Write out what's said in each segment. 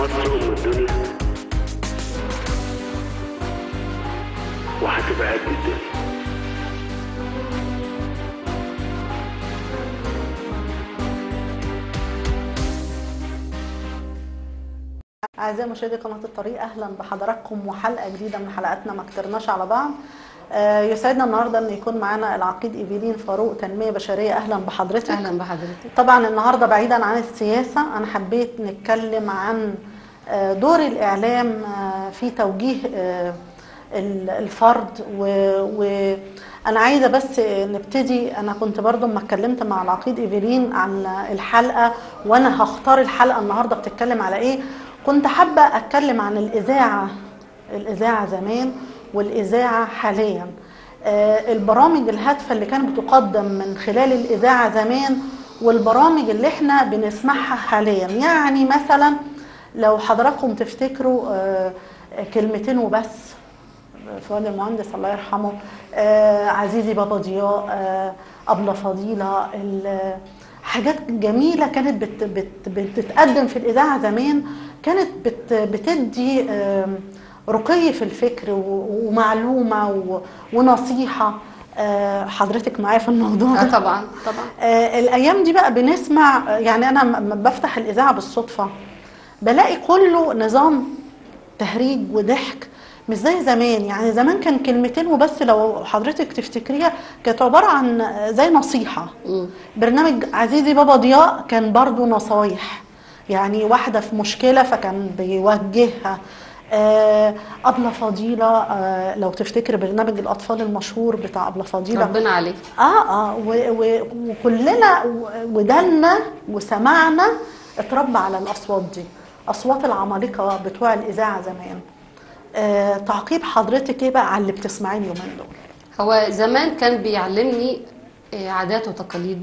مصر ام الدنيا وهتبقى قد الدنيا أعزائي مشاهدي قناة الطريق أهلا بحضراتكم وحلقة جديدة من حلقاتنا ما كترناش على بعض آه، يسعدنا النهاردة أن يكون معنا العقيد إيفيلين فاروق تنمية بشرية أهلا بحضرتك اهلا بحضرتك طبعا النهاردة بعيدا عن السياسة أنا حبيت نتكلم عن آه، دور الإعلام آه، في توجيه آه، ال- الفرد وأنا عايزة بس نبتدي أنا كنت برضو ما اتكلمت مع العقيد إيفيلين عن الحلقة وأنا هختار الحلقة النهاردة بتتكلم على إيه كنت حابة أتكلم عن الإذاعة الإذاعة زمان والإذاعة حاليا آه، البرامج الهادفة اللي كانت بتقدم من خلال الإذاعة زمان والبرامج اللي احنا بنسمعها حاليا يعني مثلا لو حضراتكم تفتكروا آه، كلمتين وبس فؤاد المهندس الله يرحمه آه، عزيزي بابا ضياء آه، أبلة فضيلة ال- حاجات جميلة كانت بت بت بتتقدم في الإذاعة زمان كانت بت بتدي آم، رقي في الفكر و- ومعلومة و- ونصيحة آه، حضرتك معايا في الموضوع اه ده طبعا طبعا آه، الايام دي بقى بنسمع يعني انا لما بفتح الاذاعه بالصدفه بلاقي كله نظام تهريج وضحك مش زي زمان يعني زمان كان كلمتين وبس لو حضرتك تفتكريها كانت عباره عن زي نصيحه مم. برنامج عزيزي بابا ضياء كان برضو نصايح يعني واحدة في مشكلة فكان بيوجهها آه، أبلة فضيلة آه، لو تفتكر برنامج الأطفال المشهور بتاع أبلة فضيلة ربنا عليك اه اه و- و- وكلنا و- ودنا وسمعنا اتربى على الاصوات دي اصوات العمالقه بتوع الاذاعه زمان آه تعقيب حضرتك ايه بقى على اللي بتسمعيه اليومين دول هو زمان كان بيعلمني آه، عادات وتقاليد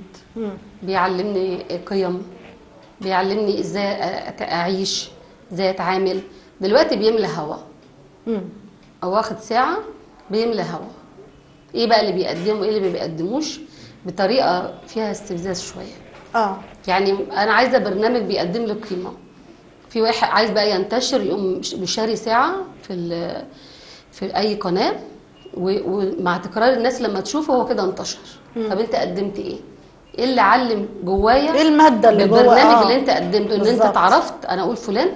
بيعلمني آه، قيم بيعلمني ازاي أ- أ- اعيش ازاي اتعامل دلوقتي بيملى هوا مم. او واخد ساعه بيملى هوا ايه بقى اللي بيقدمه ايه اللي ما بيقدموش بطريقه فيها استفزاز شويه اه يعني انا عايزه برنامج بيقدم لي قيمه في واحد عايز بقى ينتشر يقوم بشاري ساعه في ال- في اي قناه و- ومع تكرار الناس لما تشوفه هو كده انتشر طب انت قدمت ايه ايه اللي علم جوايا ايه الماده اللي جوه بالبرنامج آه. اللي انت قدمته ان انت بالظبط. اتعرفت انا اقول فلان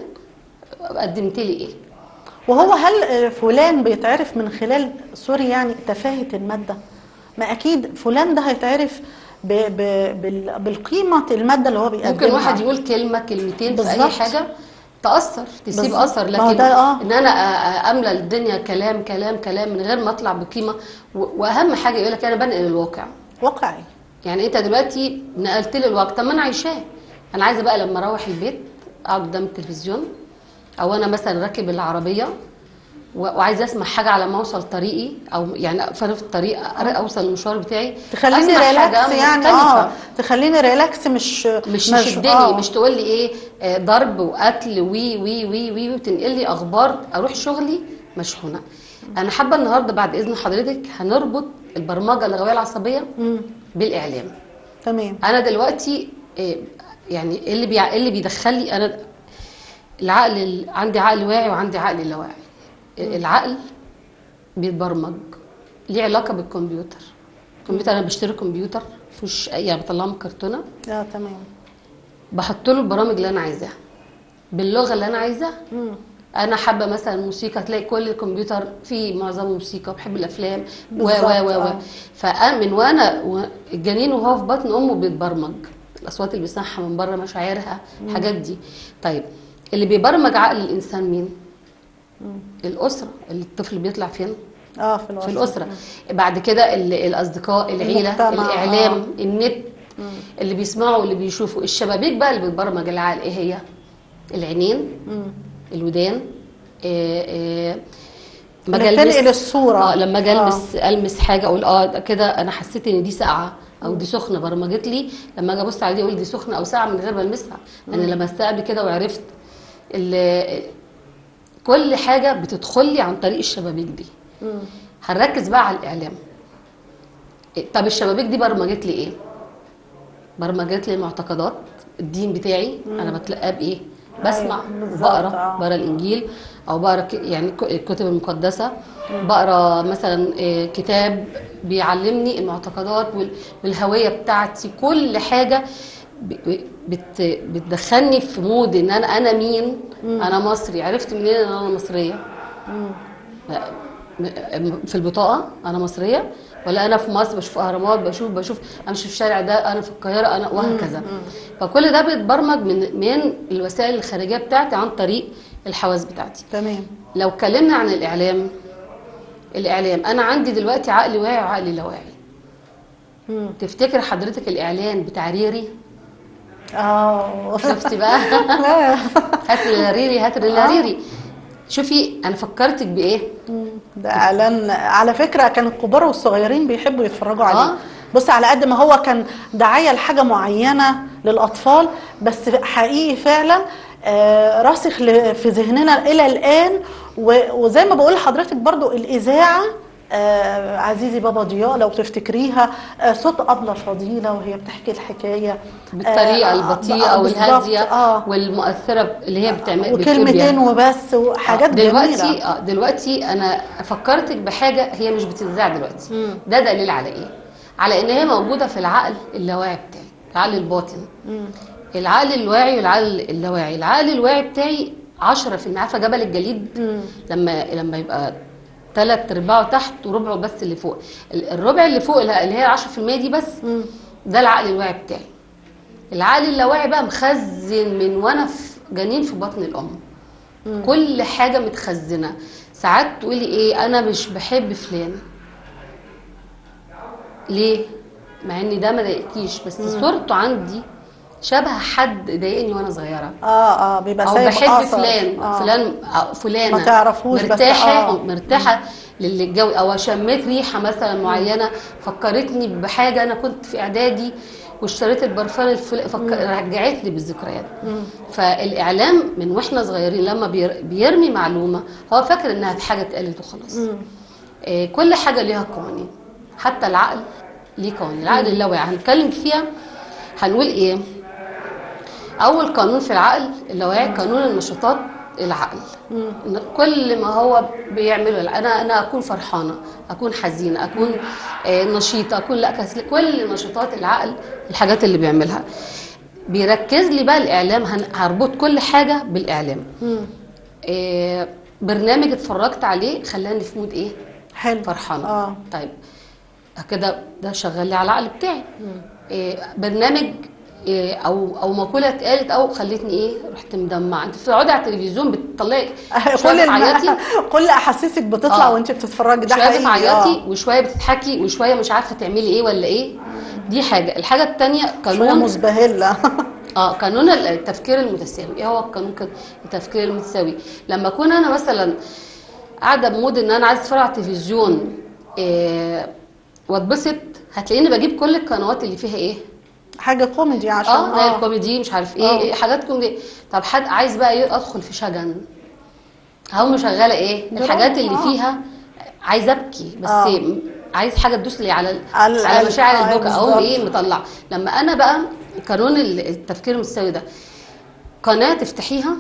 قدمت لي ايه وهو هل آه، فلان بيتعرف من خلال سوري يعني تفاهه الماده ما اكيد فلان ده هيتعرف ب ب بال- بالقيمه الماده اللي هو بيقدمها ممكن واحد يقول كلمه كلمتين في اي بالظبط. حاجه تاثر تسيب بالظبط. اثر ما هو لكن ده آه. ان انا أ- أ- املى الدنيا كلام كلام كلام من غير ما اطلع بقيمه و- واهم حاجه يقول لك انا بنقل الواقع واقعي يعني انت دلوقتي نقلت لي الواقع طب ما انا عايشاه انا عايزه بقى لما اروح البيت اقعد قدام التلفزيون او انا مثلا راكب العربيه و- وعايزه اسمع حاجه على ما اوصل طريقي او يعني فانا في الطريق أر- اوصل المشوار بتاعي تخليني أسمع حاجة ريلاكس يعني مختلفة. اه تخليني ريلاكس مش مش تشدني آه. مش تقول لي ايه آه، ضرب وقتل وي وي وي وي وتنقل لي اخبار اروح شغلي مشحونه انا حابه النهارده بعد اذن حضرتك هنربط البرمجه اللغويه العصبيه مم. بالاعلام تمام انا دلوقتي آه، يعني إيه اللي بيع... إيه اللي بيدخل لي انا العقل ال... عندي عقل واعي وعندي عقل لا واعي العقل بيتبرمج ليه علاقه بالكمبيوتر الكمبيوتر انا بشتري كمبيوتر مفيهوش اي يعني بطلعه من كرتونه اه تمام بحط له البرامج اللي انا عايزاها باللغه اللي انا عايزاها مم. انا حابه مثلا موسيقى تلاقي كل الكمبيوتر فيه معظمه موسيقى بحب الافلام و و بالظبط، و و آه. فمن وانا و- الجنين وهو في بطن امه بيتبرمج الاصوات اللي بيسمعها من بره مشاعرها الحاجات دي طيب اللي بيبرمج عقل الانسان مين الاسره اللي الطفل بيطلع فين اه في الوسط في الاسره بعد كده ال- الاصدقاء العيله المجتمع، الاعلام آه. النت اللي بيسمعوا واللي بيشوفوا الشبابيك بقى اللي بتبرمج العقل ايه هي العينين مم. الودان آه، آه، ما اللي أجي ألمس- بتنقل الصورة. اه لما اجي المس المس حاجه اقول اه ده كده انا حسيت ان دي ساقعه او دي سخنه برمجت لي لما اجي ابص على دي اقول دي سخنه او ساقعه من غير ما المسها انا لمستها قبل كده وعرفت ال- كل حاجه بتدخل لي عن طريق الشبابيك دي مم. هنركز بقى على الاعلام إيه، طب الشبابيك دي برمجت لي ايه برمجت لي المعتقدات الدين بتاعي انا بتلقاه بايه بسمع أيوة، بالظبط، وبقرا آه. بقرا الانجيل او بقرا ك- يعني ك- الكتب المقدسه بقرا مثلا آه، كتاب بيعلمني المعتقدات وال- والهويه بتاعتي كل حاجه ب- بت بتدخلني في مود ان انا انا مين انا مصري عرفت منين ان انا مصريه م- في البطاقه انا مصريه ولا انا في مصر بشوف اهرامات بشوف بشوف امشي في الشارع ده انا في القاهره انا وهكذا فكل ده بيتبرمج من من الوسائل الخارجيه بتاعتي عن طريق الحواس بتاعتي تمام لو اتكلمنا عن الاعلام الاعلام انا عندي دلوقتي عقل واعي وعقل لا واعي مم. تفتكر حضرتك الاعلان بتاع ريري اه شفتي بقى لا هات لي ريري هات لي ريري شوفي انا فكرتك بايه مم. ده اعلان على فكره كان الكبار والصغيرين بيحبوا يتفرجوا عليه آه. بص على قد ما هو كان دعايه لحاجه معينه للاطفال بس حقيقي فعلا آه، راسخ ل- في ذهننا الى الان و- وزي ما بقول لحضرتك برضو الاذاعه آه، عزيزي بابا ضياء لو تفتكريها آه، صوت أبلة فضيلة وهي بتحكي الحكاية بالطريقه آه، البطيئه آه، بالظبط، والهاديه آه. والمؤثره اللي هي بتعمل بتقول وكلمتين بيها. وبس وحاجات آه، دلوقتي جميلة اه دلوقتي انا فكرتك بحاجه هي مش بتتذاع دلوقتي مم. ده دليل على ايه على ان هي موجوده في العقل اللاواعي بتاعي العقل الباطن مم. العقل الواعي والعقل اللاواعي العقل الواعي بتاعي 10% عارفه جبل الجليد مم. لما لما يبقى ثلاث ارباعه تحت وربعه بس اللي فوق ال- الربع اللي فوق اللي هي 10% دي بس مم. ده العقل الواعي بتاعي العقل اللاواعي بقى مخزن من وانا في جنين في بطن الام كل حاجه متخزنه ساعات تقولي ايه انا مش بحب فلان ليه مع ان ده ما ضايقكيش بس صورته عندي شبه حد ضايقني وانا صغيره اه اه بيبقى او سايب بحب أثر. فلان آه. فلان أو فلانه ما تعرفوش بس مرتاحه آه. مرتاحه للجو او شميت ريحه مثلا معينه فكرتني بحاجه انا كنت في اعدادي واشتريت البرفان الفل... فك... رجعتني بالذكريات فالاعلام من واحنا صغيرين لما بير... بيرمي معلومه هو فاكر انها حاجه اتقالت وخلاص مم. آه، كل حاجه ليها قوانين حتى العقل ليه قوانين العقل اللاواعي هنتكلم فيها هنقول ايه اول قانون في العقل اللاواعي قانون النشاطات العقل إن كل ما هو بيعمله انا انا اكون فرحانه اكون حزينه اكون آه، نشيطه اكون لا كسل كل نشاطات العقل الحاجات اللي بيعملها بيركز لي بقى الاعلام هن- هربط كل حاجه بالاعلام مم. آه، برنامج اتفرجت عليه خلاني في مود ايه حلو فرحانه اه طيب كده ده شغال لي على العقل بتاعي إيه برنامج إيه او او مقوله اتقالت او خلتني ايه رحت مدمعه انت بتقعدي على التلفزيون بتطلعي كل شويه الم... بتعيطي كل احاسيسك بتطلع آه. وانت بتتفرجي ده شويه حقيقي بتعيطي آه. وشويه بتضحكي وشويه مش عارفه تعملي ايه ولا ايه دي حاجه الحاجه الثانيه شويه قانون مزبهله اه قانون التفكير المتساوي ايه هو القانون كان التفكير المتساوي لما اكون انا مثلا قاعده بمود ان انا عايزه اتفرج على التلفزيون إيه واتبسط هتلاقيني بجيب كل القنوات اللي فيها ايه حاجه كوميدي عشان اه زي الكوميدي مش عارف ايه, آه. إيه حاجات كوميدي طب حد عايز بقى ايه ادخل في شجن هم شغاله ايه دراما، الحاجات اللي آه. فيها عايزه ابكي بس آه. م- عايز حاجه تدوس لي على على- على مشاعر آه، البكا اقوم بالظبط. ايه مطلع لما انا بقى قانون ال- التفكير المتساوي ده قناه تفتحيها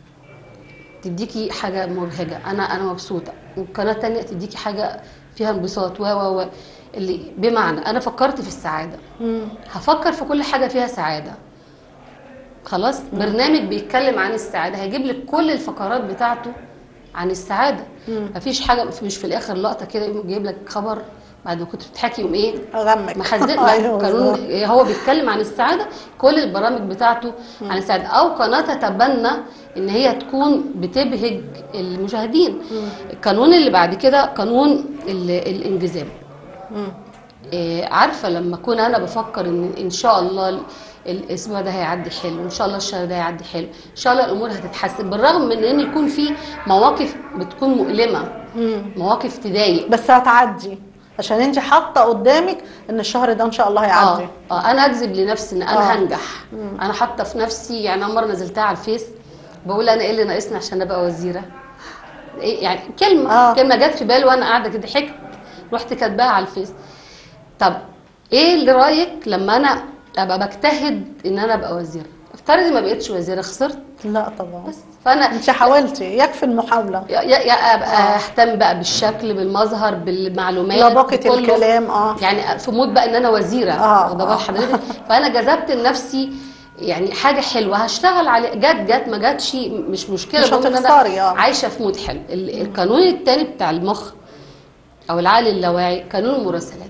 تديكي حاجه مبهجه انا انا مبسوطه وقناه تانية تديكي حاجه فيها انبساط و و و اللي بمعنى انا فكرت في السعاده مم. هفكر في كل حاجه فيها سعاده خلاص برنامج بيتكلم عن السعاده هيجيب لك كل الفقرات بتاعته عن السعاده مفيش حاجه مش في الاخر لقطه كده يقوم جايب لك خبر بعد ما كنت بتضحكي يقوم ايه اغمك محزن أيوة لا قانون بالظبط. هو بيتكلم عن السعاده كل البرامج بتاعته عن السعاده او قناه تتبنى ان هي تكون بتبهج المشاهدين القانون اللي بعد كده قانون ال- الانجذاب مم. إيه، عارفه لما اكون انا بفكر ان ان شاء الله ال- الاسبوع ده هيعدي حلو ان شاء الله الشهر ده هيعدي حلو ان شاء الله الامور هتتحسن بالرغم من ان يكون في مواقف بتكون مؤلمه مم. مواقف تضايق بس هتعدي عشان انت حاطه قدامك ان الشهر ده ان شاء الله هيعدي اه اه انا اكذب لنفسي ان انا آه. هنجح انا حاطه في نفسي يعني أنا مره نزلتها على الفيس بقول انا ايه اللي ناقصني عشان ابقى وزيره إيه يعني كلمه آه. آه. كلمه جت في بالي وانا قاعده كده ضحكت رحت كاتباها على الفيس طب ايه اللي رايك لما انا ابقى بجتهد ان انا ابقى وزيره افترضي ما بقتش وزيره خسرت لا طبعا بس فانا انت حاولتي يكفي المحاوله يا يا ابقى اهتم بقى بالشكل بالمظهر بالمعلومات لباقه بكله. الكلام اه يعني في مود بقى ان انا وزيره آه، واخده بال آه. حضرتك فانا جذبت لنفسي يعني حاجه حلوه هشتغل عليه جت جت ما جاتش مش مشكله مش المهم إن أنا هتخسري، آه. عايشه في مود حلو ال- القانون الثاني بتاع المخ او العقل اللاواعي قانون المراسلات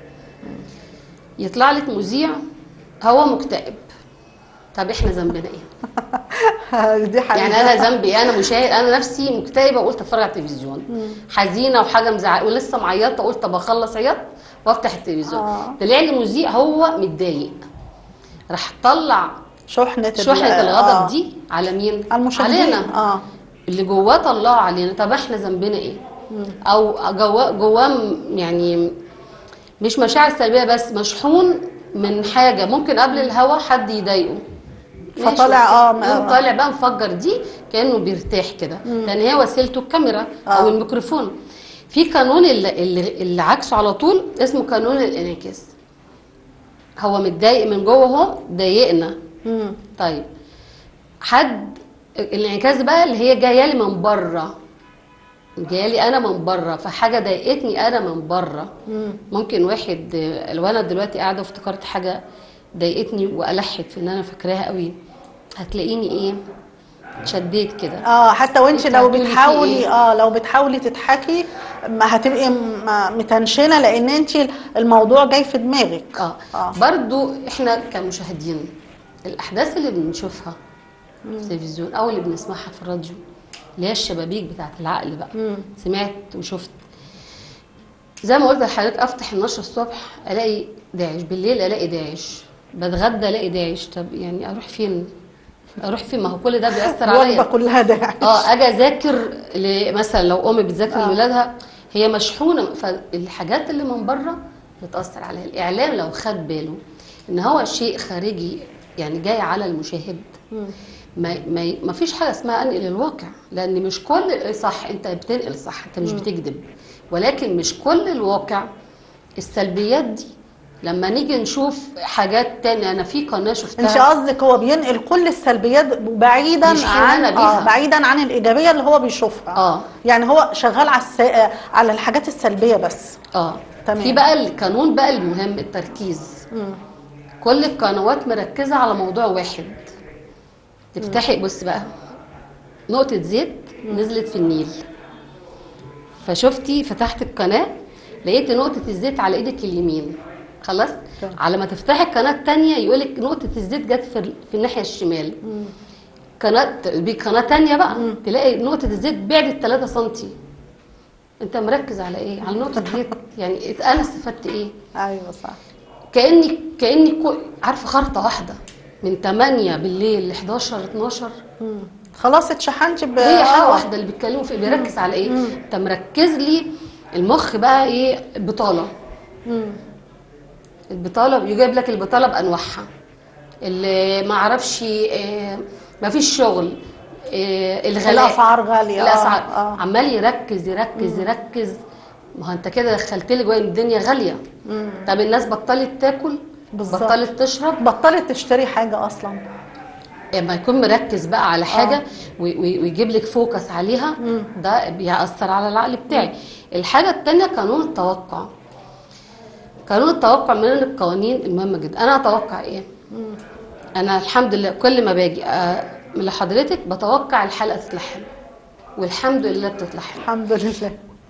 يطلع لك مذيع هو مكتئب طب احنا ذنبنا ايه دي حقيقه يعني انا ذنبي إيه؟ انا مشاهد انا نفسي مكتئبه وقلت اتفرج على التلفزيون حزينه وحاجه مزعقه ولسه معيطه قلت طب اخلص عياط وافتح التلفزيون آه. طلع لي مذيع هو متضايق راح طلع شحنه ال- شحنه الغضب آه. دي على مين على المشاهدين علينا اه اللي جواه طلعه علينا طب احنا ذنبنا ايه او جواه جواه م- يعني مش مشاعر سلبيه بس مشحون من حاجه ممكن قبل الهوا حد يضايقه ماشي، فطالع، أوكي. آه، يقوم طالع بقى مفجر دي كانه بيرتاح كده لان هي وسيلته الكاميرا او آه. الميكروفون في قانون اللي, اللي, اللي عكسه على طول اسمه قانون الانعكاس هو متضايق من جوه اهو ضايقنا مم. طيب حد الانعكاس بقى اللي هي جايه لي من بره جايه لي انا من بره فحاجه ضايقتني انا من بره مم. ممكن واحد آه، لو انا دلوقتي قاعده وافتكرت حاجه ضايقتني والحت في ان انا فاكراها قوي هتلاقيني ايه شديت كده اه حتى وانت انت لو هتقولي فيه بتحاولي إيه؟ اه لو بتحاولي تضحكي ما هتبقي م- متنشنه لان انت الموضوع جاي في دماغك اه, آه. برضو احنا كمشاهدين الاحداث اللي بنشوفها في التلفزيون او اللي بنسمعها في الراديو اللي هي الشبابيك بتاعت العقل بقى مم. سمعت وشفت زي ما قلت لحضرتك افتح النشر الصبح الاقي داعش بالليل الاقي داعش بتغدى الاقي داعش طب يعني اروح فين اروح فين ما هو كل ده بيأثر الوجبه عليا كلها داعش اه اجي اذاكر ل- مثلا لو امي بتذاكر آه. لولادها هي مشحونه فالحاجات اللي من بره بتاثر عليها الاعلام لو خد باله ان هو شيء خارجي يعني جاي على المشاهد مم. ما ما ما فيش حاجه اسمها انقل الواقع لان مش كل صح انت بتنقل صح انت مش بتكذب ولكن مش كل الواقع السلبيات دي لما نيجي نشوف حاجات تانية انا في قناه شفتها انت قصدك هو بينقل كل السلبيات بعيدا مش عن حمانة بيها. آه بعيدا عن الايجابيه اللي هو بيشوفها اه يعني هو شغال على الس... على الحاجات السلبيه بس اه تمام. في بقى القانون بقى المهم التركيز مم. كل القنوات مركزه على موضوع واحد تفتحي بص بقى نقطه زيت نزلت في النيل فشفتي فتحت القناه لقيت نقطه الزيت على ايدك اليمين خلاص تمام. على ما تفتحي القناه الثانيه يقولك نقطه الزيت جت في, في الناحيه الشمال قناه بقناه تانية بقى تلاقي نقطه الزيت بعدت 3 سم انت مركز على ايه على نقطه زيت يعني انا استفدت ايه ايوه صح كاني كاني كو- عارفه خرطه واحده من 8 بالليل ل 11 12 مم. خلاص اتشحنت ب... هي حاجه آه. واحده اللي بيتكلموا فيه بيركز على ايه انت مركز لي المخ بقى ايه بطاله مم. البطاله يجيب لك البطاله بانواعها اللي ما اعرفش إيه ما فيش شغل إيه الغلاء الاسعار غاليه الاسعار آه. آه. عمال يركز يركز يركز ما هو انت كده دخلت لي جوه إن الدنيا غاليه مم. طب الناس بطلت تاكل بالظبط. بطلت تشرب بطلت تشتري حاجه اصلا لما يكون مركز بقى على حاجه وي- وي- ويجيب لك فوكس عليها مم. ده بيأثر على العقل بتاعي الحاجه الثانيه قانون التوقع قانون التوقع من القوانين المهمه جدا انا اتوقع ايه انا الحمد لله كل ما باجي آه، من لحضرتك بتوقع الحلقه تطلع حلوه والحمد لله بتطلع حلوه الحمد لله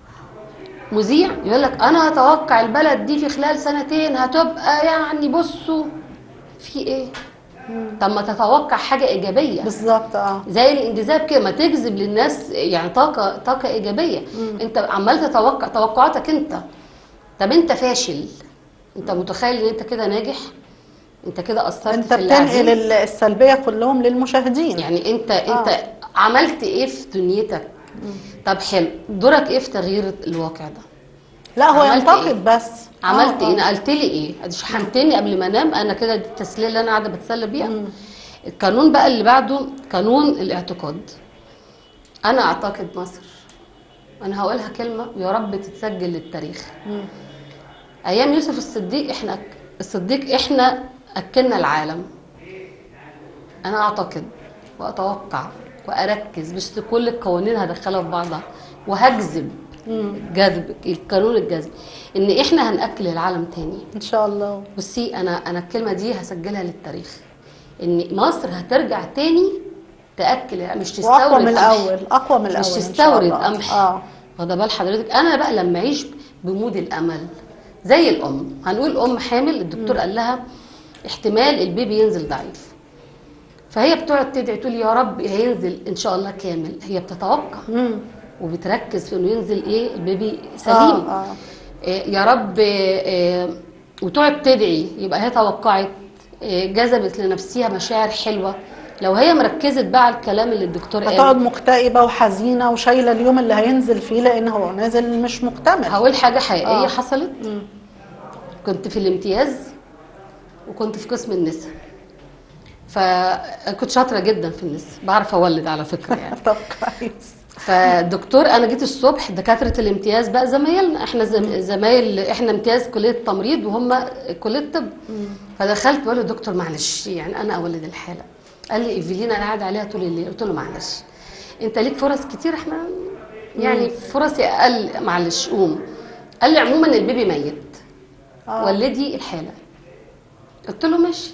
مذيع يقول لك انا اتوقع البلد دي في خلال سنتين هتبقى يعني بصوا في ايه طب ما تتوقع حاجه ايجابيه بالظبط اه زي الانجذاب كده ما تجذب للناس يعني طاقه طاقه ايجابيه انت عمال تتوقع توقعاتك انت طب انت فاشل انت متخيل ان انت كده ناجح انت كده اثرت انت في اللي قاعدين؟ بتنقل ال- السلبيه كلهم للمشاهدين يعني انت انت عملت ايه في دنيتك طب حلو دورك ايه في تغيير الواقع ده لا هو عملت ينتقد بس عملت آه، ايه آه. نقلت لي ايه شحنتني قبل ما انام انا كده دي التسليه اللي انا قاعده بتسلى بيها القانون بقى اللي بعده قانون الاعتقاد انا اعتقد مصر انا هقولها كلمه ويا رب تتسجل للتاريخ مم. ايام يوسف الصديق احنا الصديق احنا اكلنا العالم انا اعتقد واتوقع واركز مش كل القوانين هدخلها في بعضها وهجذب جذب القانون الجذب ان احنا هناكل العالم تاني ان شاء الله بصي انا انا الكلمه دي هسجلها للتاريخ ان مصر هترجع تاني تاكل مش تستورد واقوى من قمح. الاول اقوى من مش الاول إن شاء تستورد الله. قمح اه واخده بال حضرتك انا بقى لما اعيش بمود الامل زي الام هنقول ام حامل الدكتور قال لها احتمال البيبي ينزل ضعيف فهي بتقعد تدعي تقول يا رب هينزل ان شاء الله كامل هي بتتوقع مم. وبتركز في انه ينزل ايه البيبي سليم اه اه إيه يا رب إيه إيه وتقعد تدعي يبقى هي توقعت إيه جذبت لنفسها مشاعر حلوه لو هي مركزت بقى على الكلام اللي الدكتور قاله هتقعد مكتئبه وحزينه وشايله اليوم اللي هينزل فيه لان هو نازل مش مكتمل هقول حاجه حقيقيه آه. حصلت مم. كنت في الامتياز وكنت في قسم النساء فكنت شاطره جدا في النساء بعرف اولد على فكره يعني طب كويس فالدكتور انا جيت الصبح دكاتره الامتياز بقى زمايلنا احنا زم- زمايل احنا امتياز كليه تمريض وهم كليه طب فدخلت بقول له دكتور معلش يعني انا اولد الحاله قال لي ايفلين انا قاعد عليها طول الليل قلت له معلش انت ليك فرص كتير احنا يعني فرصي اقل معلش قوم قال لي عموما البيبي ميت آه. ولدي الحاله قلت له ماشي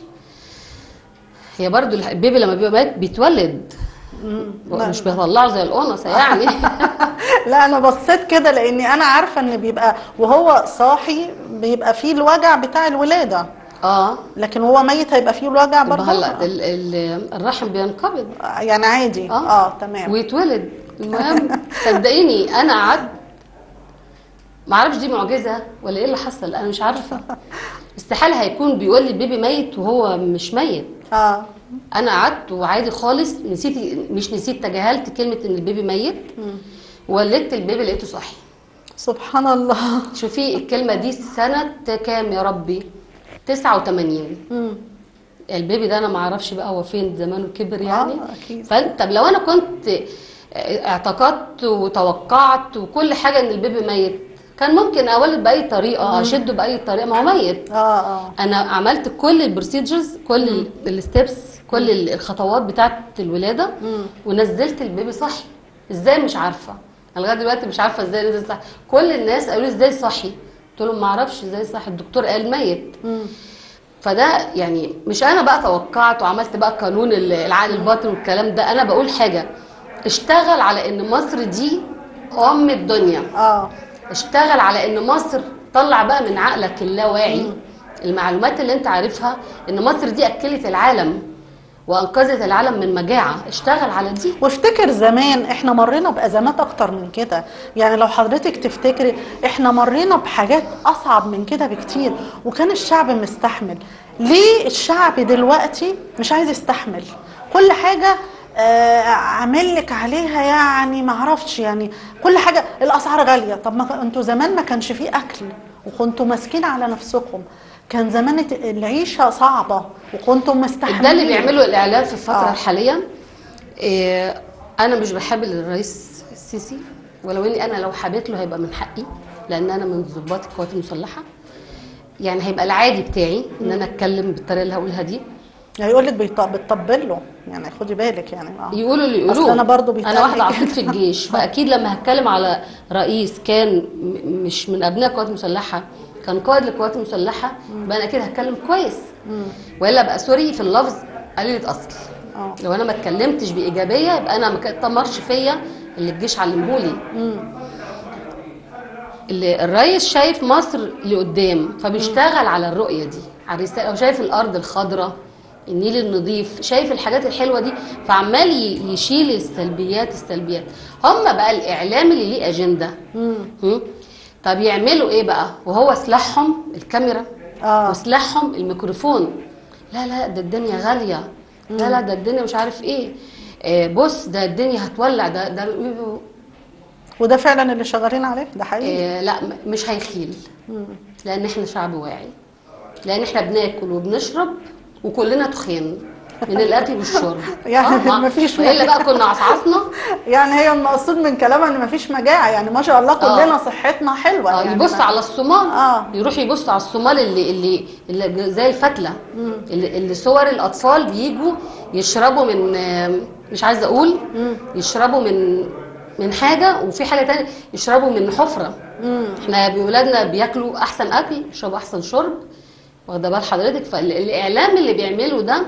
هي برضو الح- البيبي لما بيبقى ميت بيتولد مم. لا. مش بيطلعه زي القنصه يعني لا انا بصيت كده لاني انا عارفه ان بيبقى وهو صاحي بيبقى فيه الوجع بتاع الولاده اه لكن وهو ميت هيبقى فيه الوجع يبقى برضه هلا ال- ال- الرحم بينقبض يعني عادي اه, اه تمام ويتولد المهم صدقيني انا قعدت ما اعرفش دي معجزه ولا ايه اللي حصل انا مش عارفه استحاله هيكون بيقول لي البيبي ميت وهو مش ميت اه انا قعدت وعادي خالص نسيت مش نسيت تجاهلت كلمه ان البيبي ميت ولدت البيبي لقيته صاحي سبحان الله شوفي الكلمه دي سنه كام يا ربي 89 مم. البيبي ده انا ما اعرفش بقى هو فين زمانه كبر يعني آه، أكيد. فانت طب لو انا كنت اعتقدت وتوقعت وكل حاجه ان البيبي ميت كان ممكن اولد باي طريقه اشده باي طريقه ما هو ميت اه اه انا عملت كل البروسيجرز كل الستبس كل ال- الخطوات بتاعه الولاده مم. ونزلت البيبي صحي ازاي مش عارفه انا لغايه دلوقتي مش عارفه ازاي نزل صحي كل الناس قالوا لي ازاي صحي قلت لهم ما اعرفش ازاي صحي الدكتور قال ميت مم. فده يعني مش انا بقى توقعت وعملت بقى قانون ال- العقل الباطن والكلام ده انا بقول حاجه اشتغل على ان مصر دي ام الدنيا اه اشتغل على ان مصر طلع بقى من عقلك اللاواعي المعلومات اللي انت عارفها ان مصر دي اكلت العالم وانقذت العالم من مجاعه اشتغل على دي وافتكر زمان احنا مرينا بازمات اكتر من كده يعني لو حضرتك تفتكري احنا مرينا بحاجات اصعب من كده بكتير وكان الشعب مستحمل ليه الشعب دلوقتي مش عايز يستحمل كل حاجه آه عامل لك عليها يعني ما اعرفش يعني كل حاجه الاسعار غاليه طب ما ك- انتوا زمان ما كانش فيه اكل وكنتوا ماسكين على نفسكم كان زمان الت- العيشه صعبه وكنتم مستحملين ده اللي بيعمله الاعلام في الفتره آه. الحاليه إيه انا مش بحب الرئيس السيسي ولو اني انا لو حبيت له هيبقى من حقي لان انا من ضباط القوات المسلحه يعني هيبقى العادي بتاعي ان انا اتكلم بالطريقه اللي هقولها دي هيقول لك بتطبل له يعني خدي بالك يعني اه يقولوا اللي أصل يقولوه أنا برضو بيتهيألي انا واحده كده. عصيت في الجيش فاكيد لما هتكلم على رئيس كان م- مش من ابناء القوات المسلحه كان قائد للقوات المسلحه يبقى انا اكيد هتكلم كويس والا ابقى سوري في اللفظ قليله اصل اه لو انا ما اتكلمتش بايجابيه يبقى انا ما تمرش فيا اللي الجيش علمهولي مم. اللي الرئيس شايف مصر لقدام فبيشتغل على الرؤيه دي على الرساله هو شايف الارض الخضراء النيل النظيف شايف الحاجات الحلوه دي فعمال ي- يشيل السلبيات السلبيات هم بقى الاعلام اللي ليه اجنده مم. هم؟ طب يعملوا ايه بقى وهو سلاحهم الكاميرا اه وسلاحهم الميكروفون لا لا ده الدنيا غاليه لا لا ده الدنيا مش عارف ايه آه، بص ده الدنيا هتولع ده ده وده فعلا اللي شغالين عليه ده حقيقي آه، لا م- مش هيخيل مم. لان احنا شعب واعي لان احنا بناكل وبنشرب وكلنا تخين من الاكل والشرب يعني ما- مفيش والا بقى كنا عصعصنا يعني هي المقصود من كلامها ان مفيش مجاعه يعني ما شاء الله كلنا صحتنا حلوه اه يعني يبص ما- على الصومال آه. يروح يبص على الصومال اللي اللي, اللي زي الفتله اللي, اللي صور الاطفال بيجوا يشربوا من آم، مش عايزه اقول يشربوا من من حاجه وفي حاجه تانية يشربوا من حفره احنا بولادنا بياكلوا احسن اكل يشربوا احسن شرب واخده بال حضرتك فالاعلام اللي بيعمله ده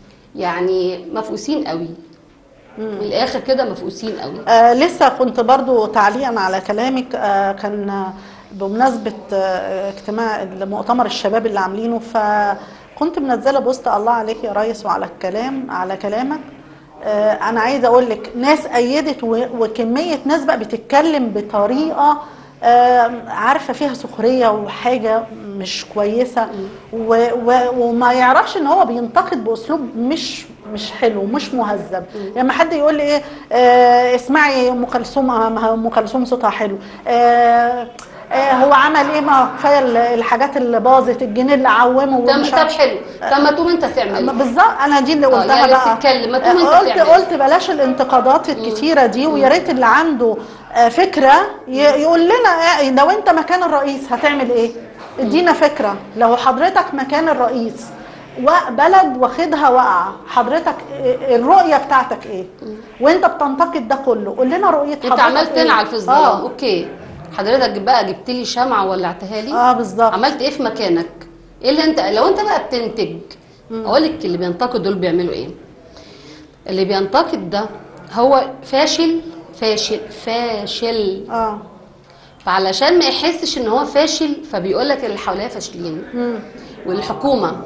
يعني مفقوسين قوي من الاخر كده مفقوسين قوي آه لسه كنت برضو تعليقا على كلامك آه كان آه، بمناسبة آه اجتماع مؤتمر الشباب اللي عاملينه فكنت منزلة بوست الله عليك يا ريس وعلى الكلام على كلامك آه انا عايزة اقول لك ناس ايدت و- وكمية ناس بقى بتتكلم بطريقة آه، عارفه فيها سخريه وحاجه مش كويسه و و وما يعرفش ان هو بينتقد باسلوب مش مش حلو مش مهذب لما حد يقول لي ايه آه اسمعي ام كلثوم آه، ما هي ام كلثوم صوتها حلو آه آه هو عمل ايه ما هو كفايه ال- الحاجات اللي باظت الجنيه اللي عومه طب ومش طب عارف- حلو طب ما تقوم انت تعمل بالظبط انا دي اللي آه، قلتها يعني بقى بتتكلم، ما تقوم انت قلت تعمل. قلت بلاش الانتقادات الكتيره دي ويا ريت اللي عنده آه، فكره ي- يقول لنا آه، لو انت مكان الرئيس هتعمل ايه ادينا فكره لو حضرتك مكان الرئيس وبلد واخدها واقعه حضرتك آه، الرؤيه بتاعتك ايه وانت بتنتقد ده كله قول لنا رؤيه حضرتك انت عمال إيه؟ تنعل في الظلام اه, اوكي حضرتك بقى جبت لي شمعه ولعتها لي آه بالظبط عملت ايه في مكانك ايه اللي انت لو انت بقى بتنتج اقول لك اللي بينتقد دول بيعملوا ايه اللي بينتقد ده هو فاشل فاشل فاشل اه فعلشان ما يحسش ان هو فاشل فبيقول لك اللي حواليه فاشلين والحكومه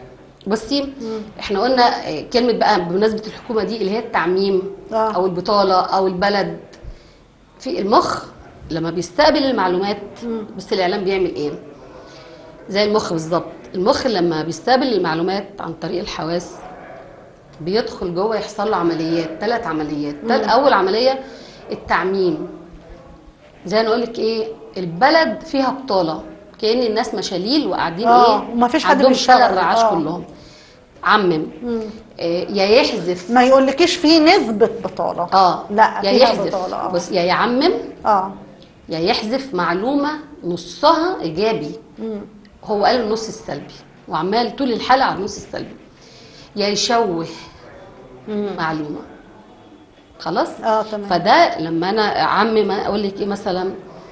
بصي احنا قلنا اه، كلمه بقى بمناسبه الحكومه دي اللي هي التعميم آه. او البطاله او البلد في المخ لما بيستقبل المعلومات بس الاعلام بيعمل ايه زي المخ بالظبط المخ لما بيستقبل المعلومات عن طريق الحواس بيدخل جوه يحصل له عمليات ثلاث عمليات تل اول عمليه التعميم زي انا اقول لك ايه البلد فيها بطاله كأن الناس مشاليل وقاعدين آه، ايه ومفيش حد عندهم بيشتغل. شلل رعاش آه. كلهم عمم آه يا يحذف ما يقولكيش في نسبه بطاله اه لا يا فيها يحذف بطاله اه بص يا يعمم اه يا يحذف معلومه نصها ايجابي هو قال النص السلبي وعمال طول الحلقه على النص السلبي يا يشوه معلومه خلاص اه تمام فده لما انا اعمم اقول لك ايه مثلا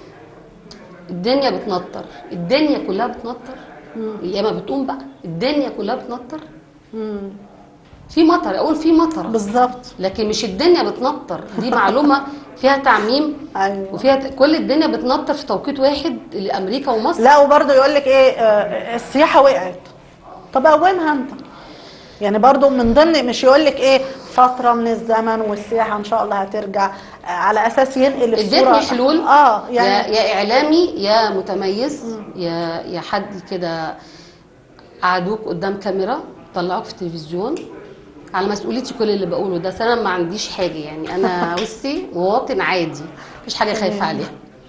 الدنيا بتنطر الدنيا كلها بتنطر يا ما بتقوم بقى الدنيا كلها بتنطر مم. في مطر اقول في مطر بالظبط لكن مش الدنيا بتنطر دي معلومه فيها تعميم ايوه وفيها ت- كل الدنيا بتنطر في توقيت واحد لامريكا ومصر لا وبرضه يقول لك ايه آه، السياحه وقعت طب قومها انت يعني برضه من ضمن مش يقول لك ايه فتره من الزمن والسياحه ان شاء الله هترجع آه، على اساس ينقل الصوره اديتني حلول اه يا, يعني يا اعلامي يا متميز يا يا حد كده قعدوك قدام كاميرا طلعوك في التلفزيون على مسؤوليتي كل اللي بقوله ده بس انا ما عنديش حاجه يعني انا بصي مواطن عادي مفيش حاجه خايفه عليها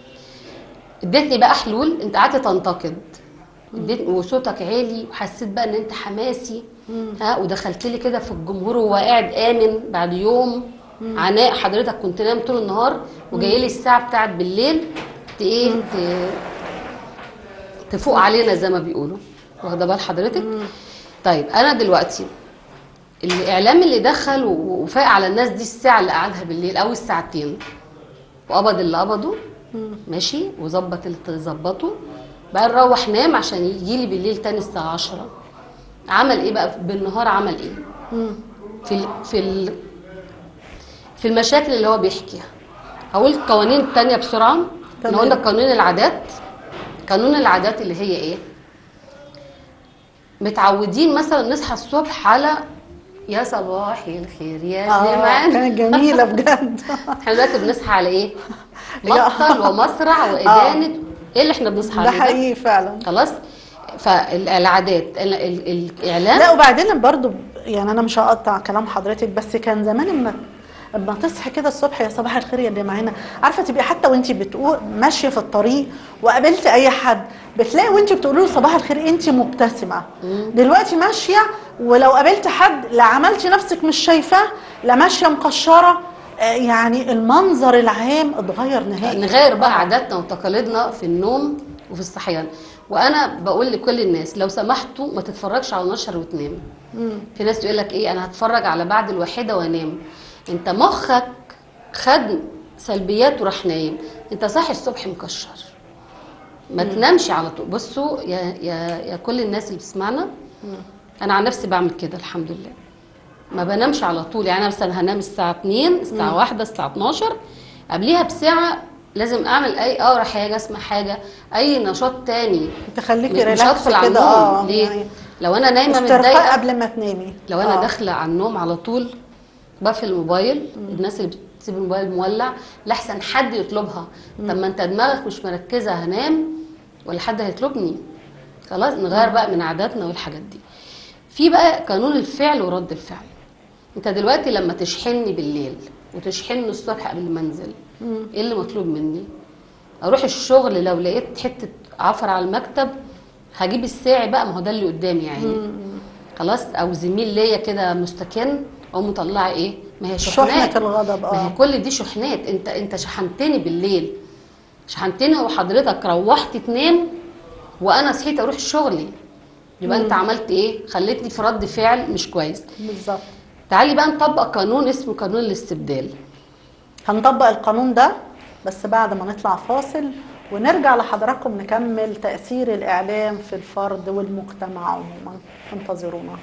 اديتني بقى حلول انت قعدت تنتقد اديتني وصوتك عالي وحسيت بقى ان انت حماسي ها ودخلت لي كده في الجمهور وهو قاعد امن بعد يوم عناء حضرتك كنت نايم طول النهار وجاي لي الساعه بتاعت بالليل ت ايه ت- تفوق علينا زي ما بيقولوا واخده بال حضرتك طيب انا دلوقتي الاعلام اللي دخل و- وفاق على الناس دي الساعه اللي قعدها بالليل او الساعتين وقبض اللي قبضه ماشي وظبط اللي ظبطه بقى نروح نام عشان يجي لي بالليل تاني الساعه 10 عمل ايه بقى بالنهار عمل ايه في ال في ال في المشاكل اللي هو بيحكيها هقول القوانين التانية بسرعة احنا تمام. قلنا قانون العادات قانون العادات اللي هي ايه متعودين مثلا نصحى الصبح على يا صباح الخير يا اه زمان كانت جميله بجد احنا دلوقتي بنصحى على ايه يا- مقتل ومسرع وإدانة ايه اللي احنا بنصحى ده عليه ده حقيقي فعلا خلاص فالعادات ال- ال- الاعلام لا وبعدين برضو يعني انا مش هقطع كلام حضرتك بس كان زمان لما اما تصحي كده الصبح يا صباح الخير يا اللي معانا عارفه تبقي حتى وانت بتقول ماشيه في الطريق وقابلت اي حد بتلاقي وانت بتقولي له صباح الخير انت مبتسمه دلوقتي ماشيه ولو قابلت حد لا عملتي نفسك مش شايفاه لا ماشيه مكشره آه، يعني المنظر العام اتغير نهائي نغير بقى عاداتنا وتقاليدنا في النوم وفي الصحيان وانا بقول لكل الناس لو سمحتوا ما تتفرجش على نشر وتنام في ناس تقول لك ايه انا هتفرج على بعد الواحده وانام انت مخك خد سلبيات وراح نايم انت صاحي الصبح مكشر ما تنامش على طول بصوا يا يا يا كل الناس اللي بتسمعنا انا عن نفسي بعمل كده الحمد لله ما بنامش على طول يعني انا مثلا هنام الساعه 2 الساعه 1 الساعه 12 قبليها بساعه لازم اعمل اي اقرا حاجه اسمع حاجه اي نشاط تاني تخليكي مش ريلاكس هدخل على كده النوم اه ليه يعني لو انا نايمه استرخاء متضايقه قبل ما تنامي لو انا آه. داخله على النوم على طول بقفل الموبايل الناس اللي بتسيب الموبايل مولع لاحسن حد يطلبها طب ما انت دماغك مش مركزه هنام ولا حد هيطلبني خلاص نغير بقى من عاداتنا والحاجات دي في بقى قانون الفعل ورد الفعل انت دلوقتي لما تشحنني بالليل وتشحنني الصبح قبل ما انزل ايه اللي مطلوب مني اروح الشغل لو لقيت حته عفر على المكتب هجيب الساعي بقى ما هو ده اللي قدامي يعني خلاص او زميل ليا كده مستكن او مطلعه ايه ما هي شحنات شحنة الغضب ما هي اه كل دي شحنات انت انت شحنتني بالليل شحنتني وحضرتك روحت تنام وانا صحيت اروح شغلي يبقى انت عملت ايه خليتني في رد فعل مش كويس بالظبط تعالي بقى نطبق قانون اسمه قانون الاستبدال هنطبق القانون ده بس بعد ما نطلع فاصل ونرجع لحضراتكم نكمل تأثير الإعلام في الفرد والمجتمع عموما انتظرونا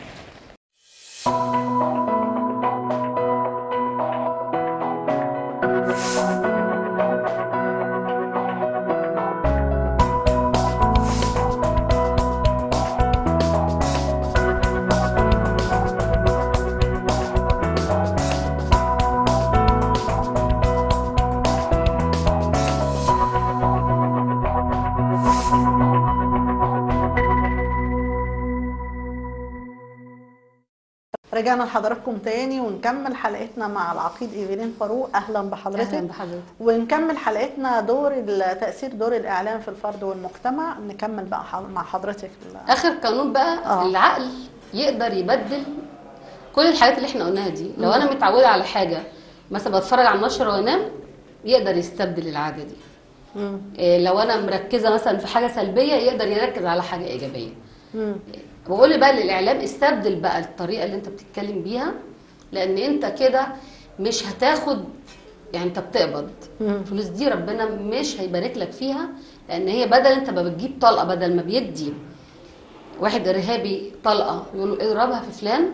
رجعنا لحضراتكم تاني ونكمل حلقتنا مع العقيد ايفلين فاروق اهلا بحضرتك اهلا بحضرتك ونكمل حلقتنا دور ال- تأثير دور الإعلام في الفرد والمجتمع نكمل بقى ح- مع حضرتك ال- اخر قانون بقى آه. العقل يقدر يبدل كل الحاجات اللي احنا قلناها دي لو انا متعوده على حاجه مثلا بتفرج على النشر وانام يقدر يستبدل العاده دي مم. إيه لو انا مركزه مثلا في حاجه سلبيه يقدر يركز على حاجه ايجابيه مم. بقول بقى للاعلام استبدل بقى الطريقه اللي انت بتتكلم بيها لان انت كده مش هتاخد يعني انت بتقبض مم. الفلوس دي ربنا مش هيبارك لك فيها لان هي بدل انت ما بتجيب طلقه بدل ما بيدي واحد ارهابي طلقه يقول له اضربها في فلان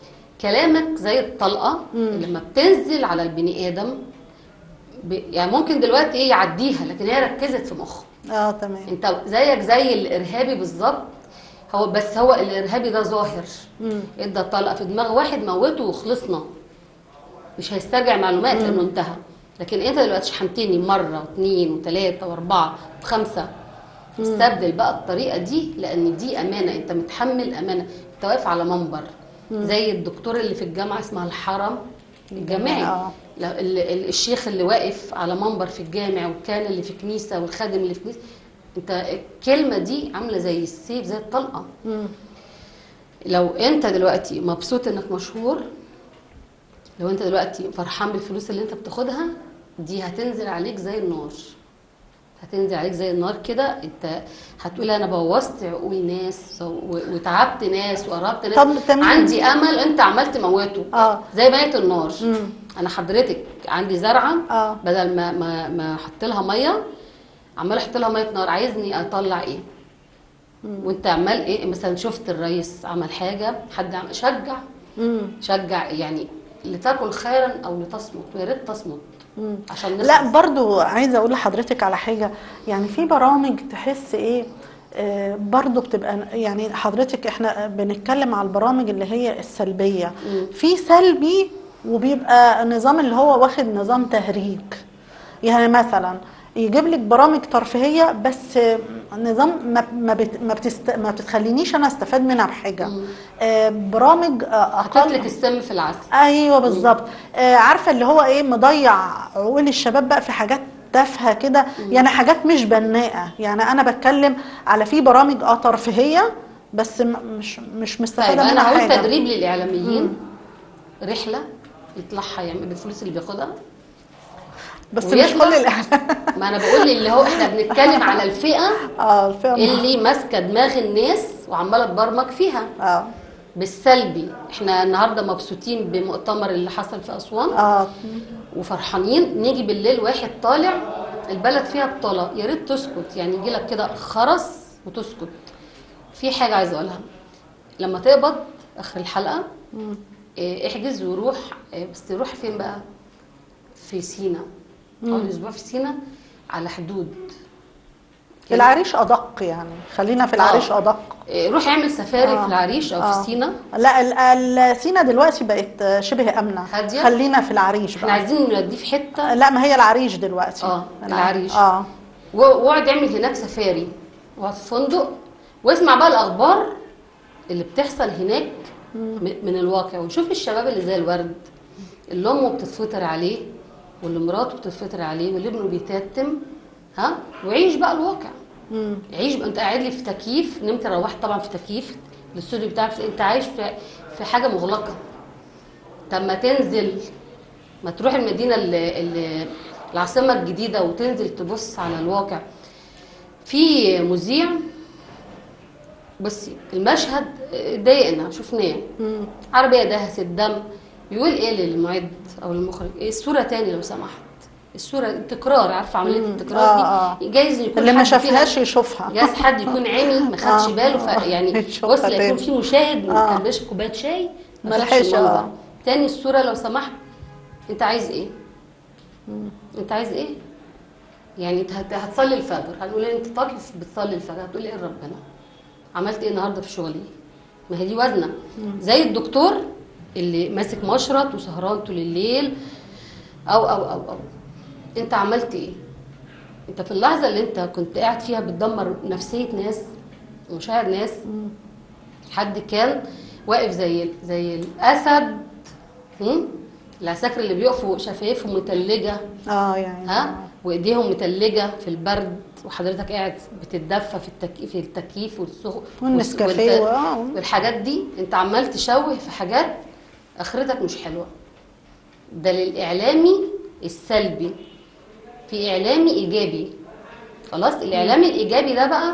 كلامك زي الطلقه اللي لما بتنزل على البني ادم ب... يعني ممكن دلوقتي ايه يعديها لكن هي ركزت في مخه اه تمام انت زيك زي الارهابي بالظبط هو بس هو الارهابي ده ظاهر مم. ادى طلقه في دماغ واحد موته وخلصنا مش هيسترجع معلومات لانه انتهى لكن انت دلوقتي شحنتني مره واثنين وثلاثه واربعه وخمسه استبدل بقى الطريقه دي لان دي امانه انت متحمل امانه انت واقف على منبر زي الدكتور اللي في الجامعه اسمها الحرم الجامعي آه. لا، ال- ال- الشيخ اللي واقف على منبر في الجامع والكان اللي في كنيسه والخادم اللي في كنيسه انت الكلمه دي عامله زي السيف زي الطلقه مم. لو انت دلوقتي مبسوط انك مشهور لو انت دلوقتي فرحان بالفلوس اللي انت بتاخدها دي هتنزل عليك زي النار هتنزل عليك زي النار كده انت هتقول انا بوظت عقول ناس و- وتعبت ناس وقربت ناس طب تمام. عندي امل انت عمال تموته اه زي بنات النار مم. انا حضرتك عندي زرعه اه بدل ما ما ما احط لها ميه عمال احط لها ميه نار عايزني اطلع ايه وانت عمال ايه مثلا شفت الرئيس عمل حاجه حد عمل شجع مم. شجع يعني لتاكل خيرا او لتصمت ويا ريت تصمت مم. عشان الناس لا برضو عايزه اقول لحضرتك على حاجه يعني في برامج تحس ايه آه، برضو بتبقى يعني حضرتك احنا بنتكلم على البرامج اللي هي السلبيه مم. في سلبي وبيبقى نظام اللي هو واخد نظام تهريج يعني مثلا يجيب لك برامج ترفيهيه بس نظام ما ما, بت ما, بتست ما بتخلينيش انا استفاد منها بحاجه آه، برامج آه، حطيت اقل لك السم في العسل ايوه بالظبط آه عارفه اللي هو ايه مضيع عقول الشباب بقى في حاجات تافهه كده يعني حاجات مش بناءه يعني انا بتكلم على في برامج اه ترفيهيه بس م- مش مش طيب مستفاده انا منها هقول حاجه تدريب للاعلاميين رحله يطلعها يعمل بالفلوس اللي بياخدها بس مش ويطلع- كل الاعلام ما انا بقول اللي هو احنا بنتكلم على الفئه اه الفئه اللي ماسكه دماغ الناس وعماله تبرمج فيها اه بالسلبي احنا النهارده مبسوطين بمؤتمر اللي حصل في اسوان اه وفرحانين نيجي بالليل واحد طالع البلد فيها بطاله يا ريت تسكت يعني يجي لك كده خرس وتسكت في حاجه عايزه اقولها لما تقبض اخر الحلقه اه، احجز وروح اه، بس تروح فين بقى في سينا اول اسبوع في سينا على حدود كده. العريش ادق يعني خلينا في العريش آه. ادق اه، روح اعمل سفاري آه. في العريش او آه. في سينا لا ال- ال- سينا دلوقتي بقت شبه امنه هادية؟ خلينا في العريش احنا بقى عايزين نوديه في حته لا ما هي العريش دلوقتي آه، العريش. اه و- واقعد اعمل هناك سفاري واقعد في فندق واسمع بقى الاخبار اللي بتحصل هناك م- من الواقع وشوف الشباب اللي زي الورد اللي امه بتتفطر عليه واللي مراته بتتفطر عليه واللي ابنه بيتيتم ها وعيش بقى الواقع مم. عيش بقى انت قاعد لي في تكييف نمت روحت طبعا في تكييف الاستوديو بتاعك انت عايش في في حاجه مغلقه طب ما تنزل ما تروح المدينه اللي اللي العاصمه الجديده وتنزل تبص على الواقع في مذيع بصي المشهد ضايقنا شفناه مم. عربيه دهست دم بيقول ايه للمعد او المخرج إيه الصوره تاني لو سمحت الصوره التكرار عارفه عمليه مم. التكرار آه، دي جايز يكون اللي ما حد فينا- شافهاش يشوفها جايز حد يكون عامي ما خدش آه، باله ف آه، يعني يشوفها بص لا تاني. يكون في مشاهد آه. ما كان بيشرب كوبايه شاي ما شافش ملحقش، المنظر آه. تاني الصوره لو سمحت انت عايز ايه؟ انت عايز ايه؟ يعني انت هت- هتصلي الفجر هنقول إيه انت طاقي بتصلي الفجر هتقولي ايه لربنا؟ عملت ايه النهارده في شغلي؟ ما هي دي وزنه زي الدكتور اللي ماسك مشرط وسهران طول الليل او او او او انت عملت ايه؟ انت في اللحظه اللي انت كنت قاعد فيها بتدمر نفسيه ناس ومشاعر ناس حد كان واقف زي زي الاسد هم؟ العساكر اللي بيقفوا شفايفهم متلجه اه يعني ها وايديهم متلجه في البرد وحضرتك قاعد بتتدفى في التكييف في التكييف والسخ والنسكافيه والت- اه والحاجات دي انت عمال تشوه في حاجات اخرتك مش حلوه ده للاعلامي السلبي في اعلامي ايجابي خلاص الاعلامي الايجابي ده بقى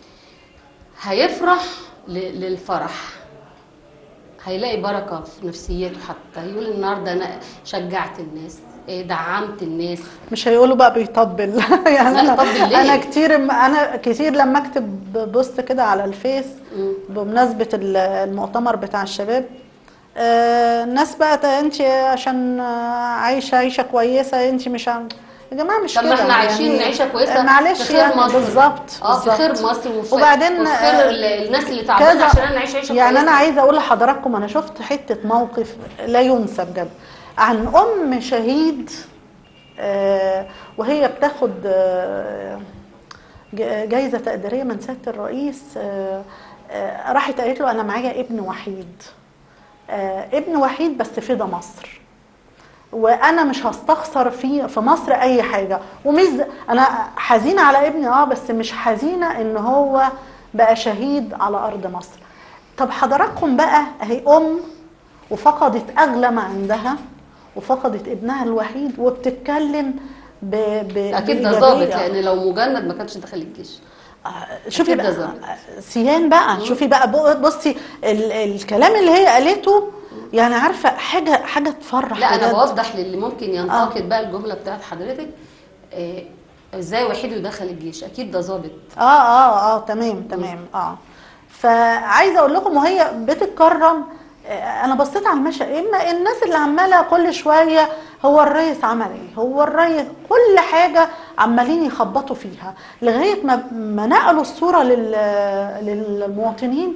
هيفرح ل- للفرح هيلاقي بركه في نفسيته حتى يقول النهارده انا شجعت الناس إيه، دعمت الناس مش هيقولوا بقى بيطبل يعني لا، انا طبل ليه؟ انا كتير انا كتير لما اكتب بوست كده على الفيس مم. بمناسبه ال- المؤتمر بتاع الشباب آه، الناس بقى انت عشان آه، عايشه عيشه كويسه انت مش عم... يا جماعه مش طب كده ما احنا عايشين يعني عيشه كويسه آه، معلش في خير يعني مصر بالظبط اه في خير بالظبط. مصر وفي وبعدين وفي خير ال- الناس اللي تعبانه عشان انا اعيش عيشه يعني كويسه انا عايزه اقول لحضراتكم انا شفت حته موقف لا ينسى بجد عن ام شهيد آه، وهي بتاخد آه، ج- جايزه تقديريه من سياده الرئيس آه، آه، راحت قالت له انا معايا ابن وحيد آه، ابن وحيد بس فدا مصر وانا مش هستخسر في في مصر اي حاجه ومش ز- انا حزينه على ابني اه بس مش حزينه ان هو بقى شهيد على ارض مصر طب حضراتكم بقى اهي ام وفقدت اغلى ما عندها وفقدت ابنها الوحيد وبتتكلم ب ب اكيد ده بإيجابية. ظابط لان لو مجند ما كانش دخل الجيش آه، شوفي أكيد ده بقى ظابط. سيان بقى شوفي بقى بق- بصي ال الكلام اللي هي قالته يعني عارفه حاجه حاجه تفرح لا انا بجد. بوضح للي ممكن ينتقد بقى الجمله بتاعت حضرتك آه، ازاي وحيد يدخل الجيش اكيد ده ظابط اه اه اه تمام تمام اه فعايزه اقول لكم وهي بتتكرم آه، انا بصيت على المشهد اما الناس اللي عماله كل شويه هو الرئيس عمل ايه هو الرئيس كل حاجه عمالين يخبطوا فيها لغايه ما ما نقلوا الصوره لل- للمواطنين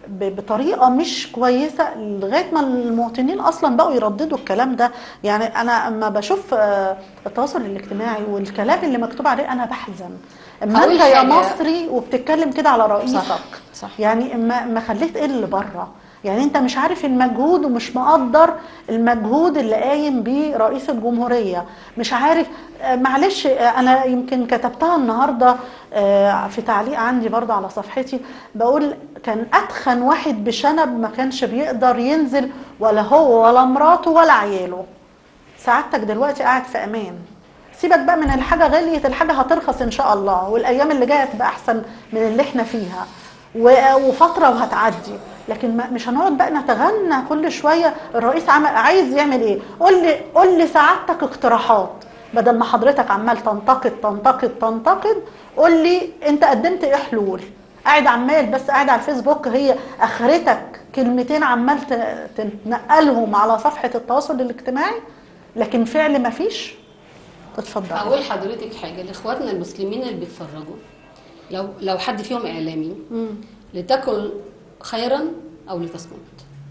ب- بطريقه مش كويسه لغايه ما المواطنين اصلا بقوا يرددوا الكلام ده يعني انا اما بشوف آه، التواصل الاجتماعي والكلام اللي مكتوب عليه انا بحزن اما هقول انت يا حاجة. مصري وبتتكلم كده على رئيسك صح صح يعني ما ما خليت ايه اللي بره يعني انت مش عارف المجهود ومش مقدر المجهود اللي قايم بيه رئيس الجمهوريه مش عارف آه، معلش آه، انا يمكن كتبتها النهارده آه، في تعليق عندي برضه على صفحتي بقول كان اتخن واحد بشنب ما كانش بيقدر ينزل ولا هو ولا مراته ولا عياله سعادتك دلوقتي قاعد في امان سيبك بقى من الحاجه غليت الحاجه هترخص ان شاء الله والايام اللي جايه تبقى احسن من اللي احنا فيها و- وفتره وهتعدي لكن ما مش هنقعد بقى نتغنى كل شويه الرئيس عمل عايز يعمل ايه قول لي قول لي سعادتك اقتراحات بدل ما حضرتك عمال تنتقد تنتقد تنتقد قول لي انت قدمت ايه حلول قاعد عمال بس قاعد على الفيسبوك هي اخرتك كلمتين عمال ت- تنقلهم على صفحه التواصل الاجتماعي لكن فعل ما فيش اتفضل اقول لحضرتك حاجه لاخواتنا المسلمين اللي بيتفرجوا لو لو حد فيهم اعلامي مم. لتكن خيرا او لتصمت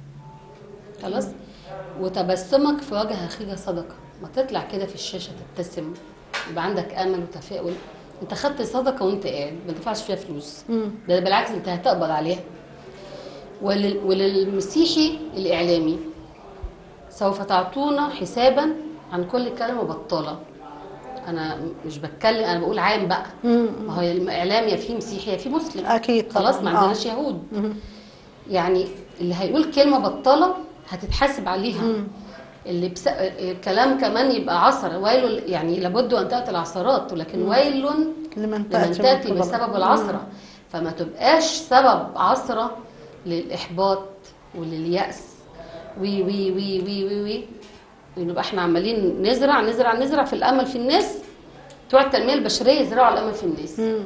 خلاص وتبسمك في وجه اخيك صدقه ما تطلع كده في الشاشه تبتسم يبقى عندك امل وتفاؤل انت خدت صدقه وانت قاعد ما دفعش فيها فلوس مم. ده بالعكس انت هتقبض عليها ولل... وللمسيحي الاعلامي سوف تعطونا حسابا عن كل كلمه بطاله انا مش بتكلم انا بقول عام بقى مم. ما هو الاعلام يا فيه مسيحي يا فيه مسلم اكيد خلاص طبعاً. ما آه. عندناش يهود مم. يعني اللي هيقول كلمه بطاله هتتحاسب عليها مم. اللي بس... الكلام كمان يبقى عصر ويل يعني لابد ان تاتي العثرات ولكن ويل لمن لمن تاتي تاتي من بسبب قبل. العثره فما تبقاش سبب عثره للاحباط وللياس وي وي وي وي وي وي ونبقى احنا عمالين نزرع نزرع نزرع في الامل في الناس بتوع التنميه البشريه يزرعوا الامل في الناس مم.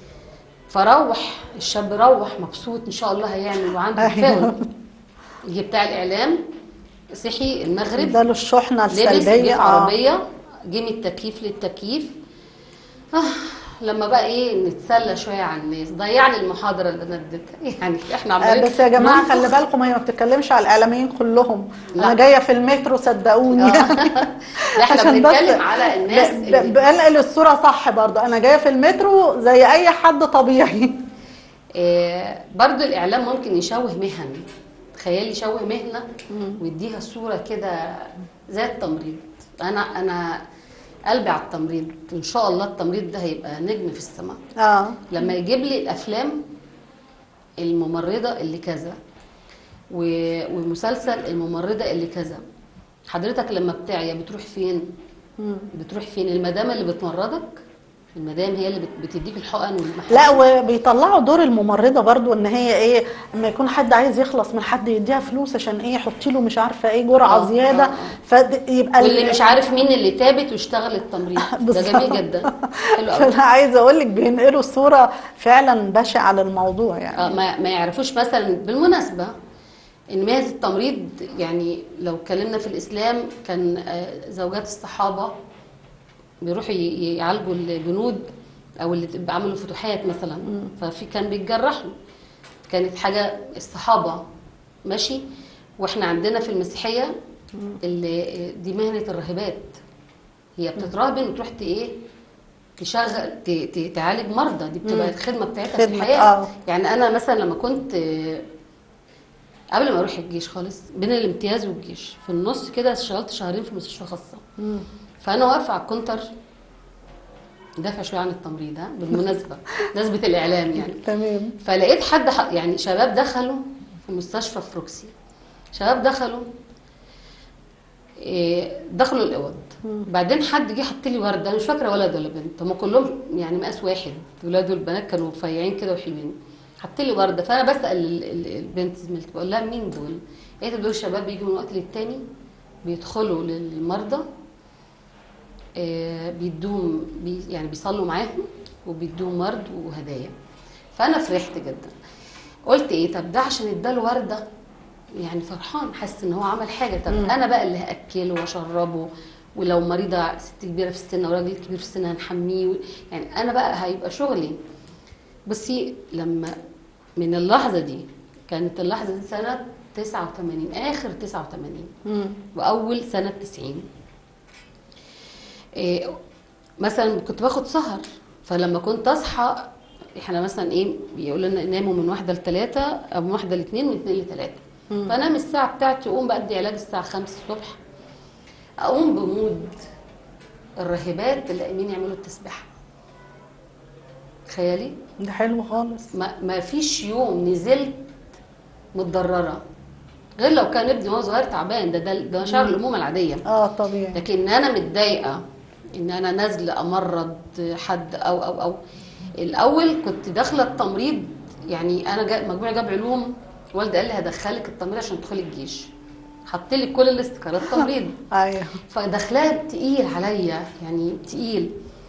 فروح الشاب روح مبسوط ان شاء الله هيعمل وعنده أيوة. تفاؤل يجي بتاع الاعلام صحي المغرب اداله الشحنه لبس السلبيه جه في آه. عربيه جه من التكييف للتكييف آه لما بقى ايه نتسلى شويه على الناس ضيعني المحاضره اللي انا اديتها يعني احنا آه، عمالين بس يا جماعه ننفخ. خلي بالكم هي ما بتتكلمش على الاعلاميين كلهم لا. انا جايه في المترو صدقوني آه. لا احنا عشان بس بنتكلم على الناس ب- اللي- ب- بنقل الصوره صح برضه انا جايه في المترو زي اي حد طبيعي آه، برضو الإعلام ممكن يشوه مهن تخيلي يشوه مهنة ويديها صورة كده زي التمريض أنا أنا قلبي على التمريض إن شاء الله التمريض ده هيبقى نجم في السماء اه لما يجيب لي الأفلام الممرضة اللي كذا و- ومسلسل الممرضة اللي كذا حضرتك لما بتعيا بتروح فين؟ مم. بتروح فين؟ المدام اللي بتمرضك المدام هي اللي بت- بتديك الحقن والمحاليل لا وبيطلعوا دور الممرضه برضو ان هي ايه اما يكون حد عايز يخلص من حد يديها فلوس عشان ايه يحطي له مش عارفه ايه جرعه آه، زياده آه، آه. فيبقى واللي مش عارف مين اللي تابت واشتغل التمريض ده بالظبط. جميل جدا حلو قوي فانا عايزه اقول لك بينقلوا صوره فعلا بشعه للموضوع يعني آه ما, ما يعرفوش مثلا بالمناسبه ان مهنه التمريض يعني لو اتكلمنا في الاسلام كان آه، زوجات الصحابه بيروحوا ي- يعالجوا الجنود او اللي تبقى عملوا فتوحات مثلا ففي كان بيتجرحوا كانت حاجه الصحابه ماشي واحنا عندنا في المسيحيه اللي دي مهنه الراهبات هي بتتراهبن وتروح ت- ايه تشغل ت- ت- تعالج مرضى دي بتبقى الخدمه بتاعتها في خدمة، الحياه آه. يعني انا مثلا لما كنت آه، قبل ما اروح الجيش خالص بين الامتياز والجيش في النص كده اشتغلت شهرين في مستشفى خاصه مم. فانا واقفه على الكونتر دافع شويه عن التمريض ها بالمناسبه نسبه الاعلام يعني تمام فلقيت حد ح- يعني شباب دخلوا في مستشفى في روكسي شباب دخلوا إيه، دخلوا الاوض بعدين حد جه حط لي ورده انا مش فاكره ولد ولا بنت هم كلهم يعني مقاس واحد الولاد والبنات كانوا رفيعين كده وحلوين حط لي ورده فانا بسال ال- ال- البنت زميلتي بقول لها مين دول؟ قالت لي دول شباب بيجوا من وقت للتاني بيدخلوا للمرضى آه، بيدوهم بي يعني بيصلوا معاهم وبيدوهم ورد وهدايا فانا فرحت جدا قلت ايه طب ده عشان اداله ورده يعني فرحان حاسس ان هو عمل حاجه طب مم. انا بقى اللي هاكله واشربه ولو مريضه ست كبيره في السن او راجل كبير في السن هنحميه و- يعني انا بقى هيبقى شغلي بصي لما من اللحظه دي كانت اللحظه دي سنه 89 اخر 89 مم. واول سنه 90 إيه مثلا كنت باخد سهر فلما كنت اصحى احنا مثلا ايه بيقول لنا ناموا من واحده لثلاثه او من واحده لاثنين من اثنين لثلاثه فانام الساعه بتاعتي اقوم بدي علاج الساعه 5 الصبح اقوم بمود الراهبات اللي قايمين يعملوا التسبيحه تخيلي ده حلو خالص ما, ما فيش يوم نزلت متضرره غير لو كان ابني وهو صغير تعبان ده ده, ده مشاعر الامومه العاديه اه طبيعي لكن انا متضايقه ان انا نازله امرض حد او او او الاول كنت داخله التمريض يعني انا جا مجموعه جاب علوم والدي قال لي هدخلك التمريض عشان تدخلي الجيش حط لي كل الاستيكرات تمريض ايوه فدخلها تقيل عليا يعني تقيل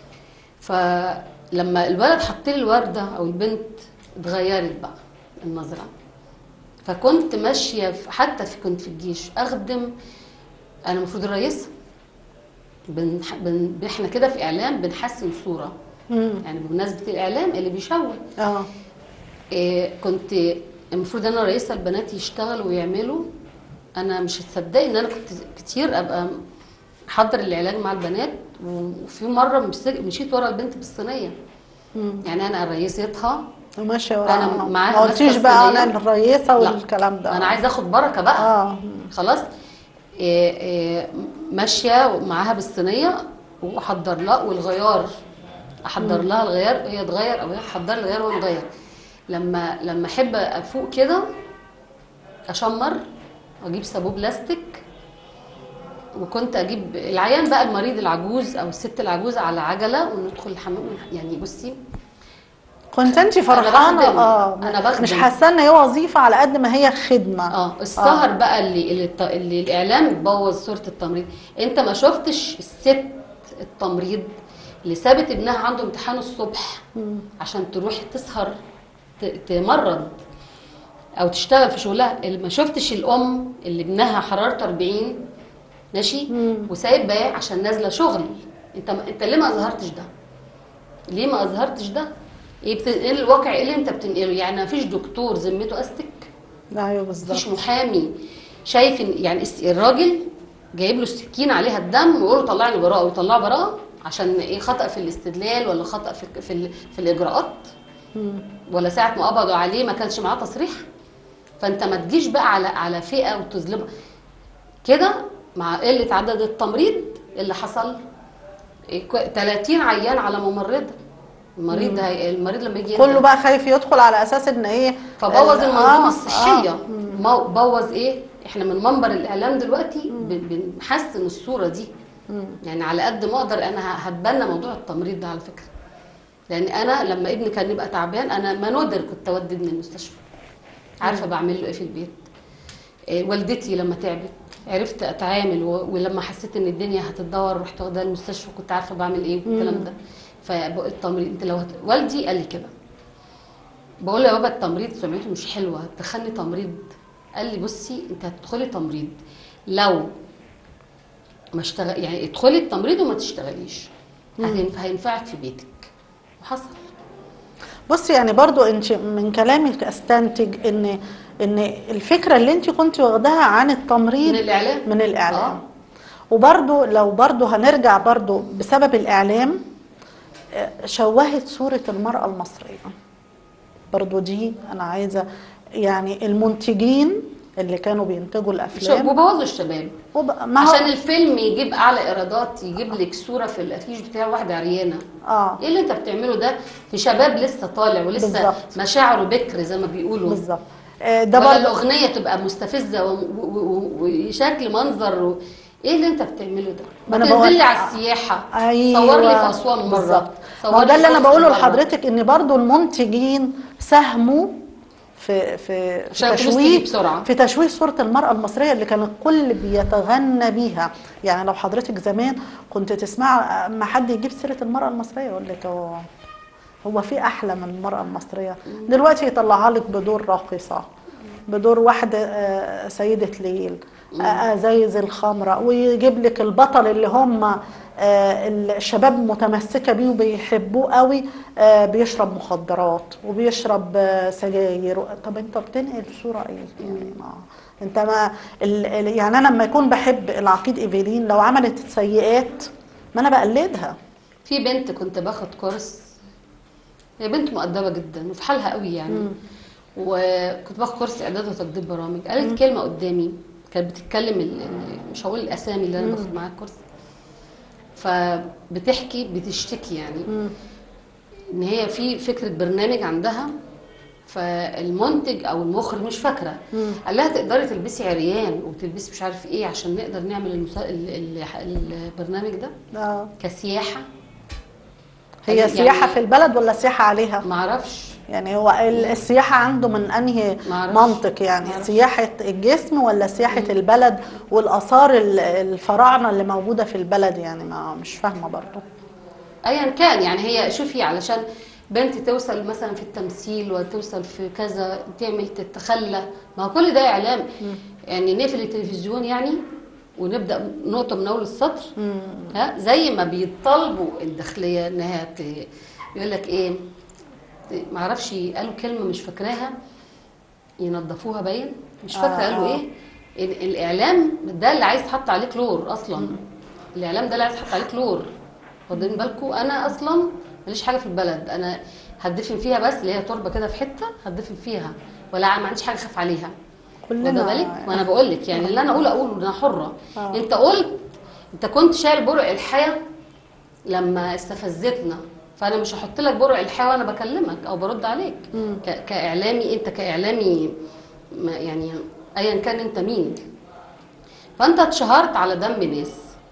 فلما الولد حط لي الورده او البنت اتغيرت بقى النظره فكنت ماشيه في حتى في كنت في الجيش اخدم انا المفروض الرئيسه بن... بن... احنا كده في اعلام بنحسن صوره مم. يعني بمناسبه الاعلام اللي بيشوه اه إيه كنت المفروض انا رئيسه البنات يشتغلوا ويعملوا انا مش هتصدقي ان انا كنت كتير ابقى حضر العلاج مع البنات وفي مره مسك- مشيت ورا البنت بالصينيه مم. يعني انا رئيستها وماشيه وراها أنا معاها ما قلتيش ماسكة بقى الصينية. انا الرئيسه لا. والكلام ده انا عايزه اخد بركه بقى اه خلاص إيه إيه ماشيه معاها بالصينيه واحضر لها والغيار احضر لها الغيار هي تغير او هي تحضر لي الغيار وانا نغير لما لما احب افوق كده اشمر واجيب صابون بلاستيك وكنت اجيب العيان بقى المريض العجوز او الست العجوزه على عجله وندخل الحمام يعني بصي كنت انت فرحانه بخدم. اه أنا بخدم. مش حاسه ان هي وظيفه على قد ما هي خدمه اه السهر بقى اللي اللي, الت- اللي الاعلام بوظ صوره التمريض انت ما شفتش الست التمريض اللي سابت ابنها عنده امتحان الصبح عشان تروح تسهر ت- تمرض او تشتغل في شغلها اللي ما شفتش الام اللي ابنها حرارته 40 ماشي وسايباه عشان نازله شغل انت انت ليه ما اظهرتش ده ليه ما اظهرتش ده ايه بتنقل الواقع ايه اللي انت بتنقله يعني ما فيش دكتور ذمته استك ايوه مفيش بالظبط محامي شايف ان يعني الس- الراجل جايب له السكين عليها الدم ويقول له طلعني براءه ويطلعه براءه عشان ايه خطا في الاستدلال ولا خطا في في, ال- في الاجراءات ولا ساعه ما قبضوا عليه ما كانش معاه تصريح فانت ما تجيش بقى على على فئه وتظلمها كده مع قله عدد التمريض اللي حصل إيه، كو- 30 عيان على ممرضه المريض هي المريض لما يجي كله ينزل بقى خايف يدخل على اساس ان ايه فبوظ ال- المنظومه آه، الصحيه آه. مو- بوظ ايه احنا من منبر الاعلام دلوقتي بن- بنحسن الصوره دي يعني على قد ما اقدر انا ه- هتبنى موضوع التمريض ده على فكره لان انا لما ابني كان يبقى تعبان انا ما نقدر كنت اودي ابني المستشفى عارفه بعمل له ايه في البيت إيه والدتي لما تعبت عرفت اتعامل و- ولما حسيت ان الدنيا هتتدور رحت واخدها المستشفى كنت عارفه بعمل ايه والكلام ده فالتمريض انت لو هت... والدي قال لي كده بقول له يا بابا التمريض سمعته مش حلوه دخلني تمريض قال لي بصي انت هتدخلي تمريض لو ما اشتغل يعني ادخلي التمريض وما تشتغليش هتنف- هينفعك في بيتك وحصل بصي يعني برضو انت من كلامك استنتج ان ان الفكره اللي انت كنت واخداها عن التمريض من الإعلام. من الاعلام آه. وبرضو لو برضو هنرجع برضو بسبب الاعلام آه، شوهت صوره المراه المصريه برضو دي انا عايزه يعني المنتجين اللي كانوا بينتجوا الافلام وبوظوا الشباب وب... ما هو عشان الفيلم يجيب اعلى ايرادات يجيب لك صوره في الافيش بتاع واحده عريانه اه ايه اللي انت بتعمله ده في شباب لسه طالع ولسه بالظبط. مشاعره بكر زي ما بيقولوا بالظبط آه، ده ولا برضو الاغنيه تبقى مستفزه و- و- و- وشكل منظر و... ايه اللي انت بتعمله ده؟ ما ما أنا بقول- تنزل لي على السياحه ايوه صور لي في اسوان مره بالظبط صور ما هو لي ده في اللي انا وسط بقوله مرة. لحضرتك ان برضو المنتجين ساهموا في في عشان في الفلوس تيجي تشويه بسرعة. في تشويه صوره المراه المصريه اللي كان الكل بيتغنى بيها يعني لو حضرتك زمان كنت تسمع ما حد يجيب سيره المراه المصريه يقول لك هو هو في احلى من المراه المصريه دلوقتي يطلعها لك بدور راقصه بدور واحده آه، سيده ليل آه، ازايز الخمره ويجيب لك البطل اللي هم آه، الشباب متمسكه بيه وبيحبوه قوي آه، بيشرب مخدرات وبيشرب آه، سجاير طب انت بتنقل صوره ايه يعني ما انت ما ال- ال- يعني انا لما يكون بحب العقيد ايفيلين لو عملت سيئات ما انا بقلدها في بنت كنت باخد كورس هي بنت مؤدبه جدا وفي حالها قوي يعني وكنت باخد كورس اعداد وتقديم برامج قالت كلمه قدامي كانت بتتكلم ال- ال- مش هقول الاسامي اللي انا باخد معاها الكورس فبتحكي بتشتكي يعني ان هي في فكره برنامج عندها فالمنتج او المخرج مش فاكره قال لها تقدري تلبسي عريان وتلبسي مش عارف ايه عشان نقدر نعمل المسا... ال... ال... البرنامج ده آه. كسياحه هي يعني- سياحه في البلد ولا سياحه عليها معرفش يعني هو ال- السياحة عنده من أنهي معرفش. منطق يعني معرفش. سياحة الجسم ولا سياحة البلد والآثار ال- الفراعنة اللي موجودة في البلد يعني ما مش فاهمة برضو ايا كان يعني هي شوفي علشان بنت توصل مثلا في التمثيل وتوصل في كذا تعمل تتخلى ما هو كل ده اعلام يعني نقفل التلفزيون يعني ونبدا نقطه من اول السطر ها زي ما بيطالبوا الداخليه انها ت... يقول لك ايه ت- معرفش قالوا كلمه مش فاكراها ينظفوها باين مش فاكره آه، قالوا آه. ايه ال- الاعلام ده اللي عايز تحط عليه كلور اصلا الاعلام ده اللي عايز تحط عليه كلور واخدين بالكم انا اصلا ماليش حاجه في البلد انا هدفن فيها بس اللي هي تربه كده في حته هدفن فيها ولا ما عنديش حاجه اخاف عليها كلنا واخده بالك وانا بقول لك يعني اللي انا اقوله اقوله انا حره آه. انت قلت انت كنت شايل برع الحياه لما استفزتنا فانا مش هحط لك برع الحياه وانا بكلمك او برد عليك ك- كاعلامي انت كاعلامي ما- يعني ايا كان انت مين فانت اتشهرت على دم ناس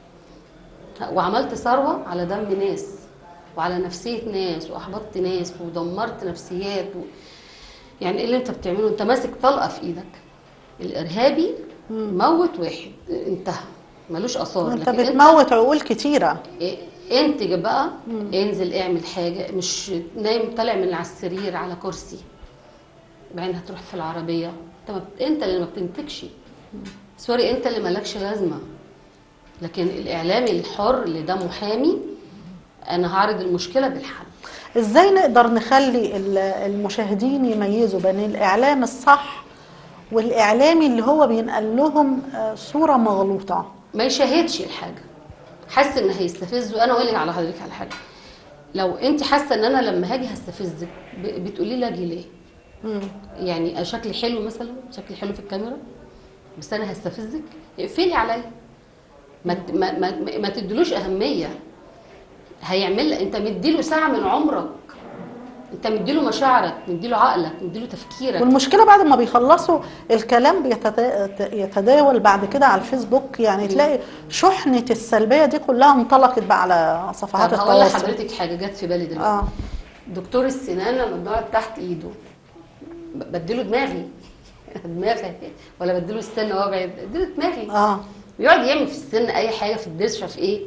وعملت ثروه على دم ناس وعلى نفسيه ناس واحبطت ناس ودمرت نفسيات و... يعني ايه اللي انت بتعمله انت ماسك طلقه في ايدك الارهابي موت واحد انتهى ملوش اثار انت لكن بتموت عقول كتيرة إيه، انتج بقى انزل اعمل حاجه مش نايم طالع من على السرير على كرسي بعدين هتروح في العربيه انت ما بت... انت اللي ما بتنتجش سوري انت اللي مالكش لازمه لكن الاعلامي الحر اللي ده محامي انا هعرض المشكله بالحل ازاي نقدر نخلي ال- المشاهدين يميزوا بين الإعلام الصح والإعلامي اللي هو بينقل لهم آه، صورة مغلوطة ما يشاهدش الحاجه حاسس ان هيستفزه انا اقول لك على حضرتك على حاجه لو انت حاسه ان انا لما هاجي هستفزك ب- بتقولي لي اجي ليه مم. يعني شكلي حلو مثلا شكلي حلو في الكاميرا بس انا هستفزك اقفلي عليا ما ت- ما ما, ما تدلوش اهميه هيعمل انت مديله ساعه من عمرك انت مديله مشاعرك مديله عقلك مديله تفكيرك والمشكلة بعد ما بيخلصوا الكلام بيتدا- يتداول بعد كده على الفيسبوك يعني تلاقي شحنة السلبية دي كلها انطلقت بقى على صفحات طب هقول التواصل لحضرتك حاجه جت في بالي دلوقتي اه دكتور السنان لما بنقعد تحت ايده ب- بديله دماغي دماغي ولا بديله السن وهو بعيد بديله دماغي اه بيقعد يعمل في السن اي حاجه في الدرس مش عارف ايه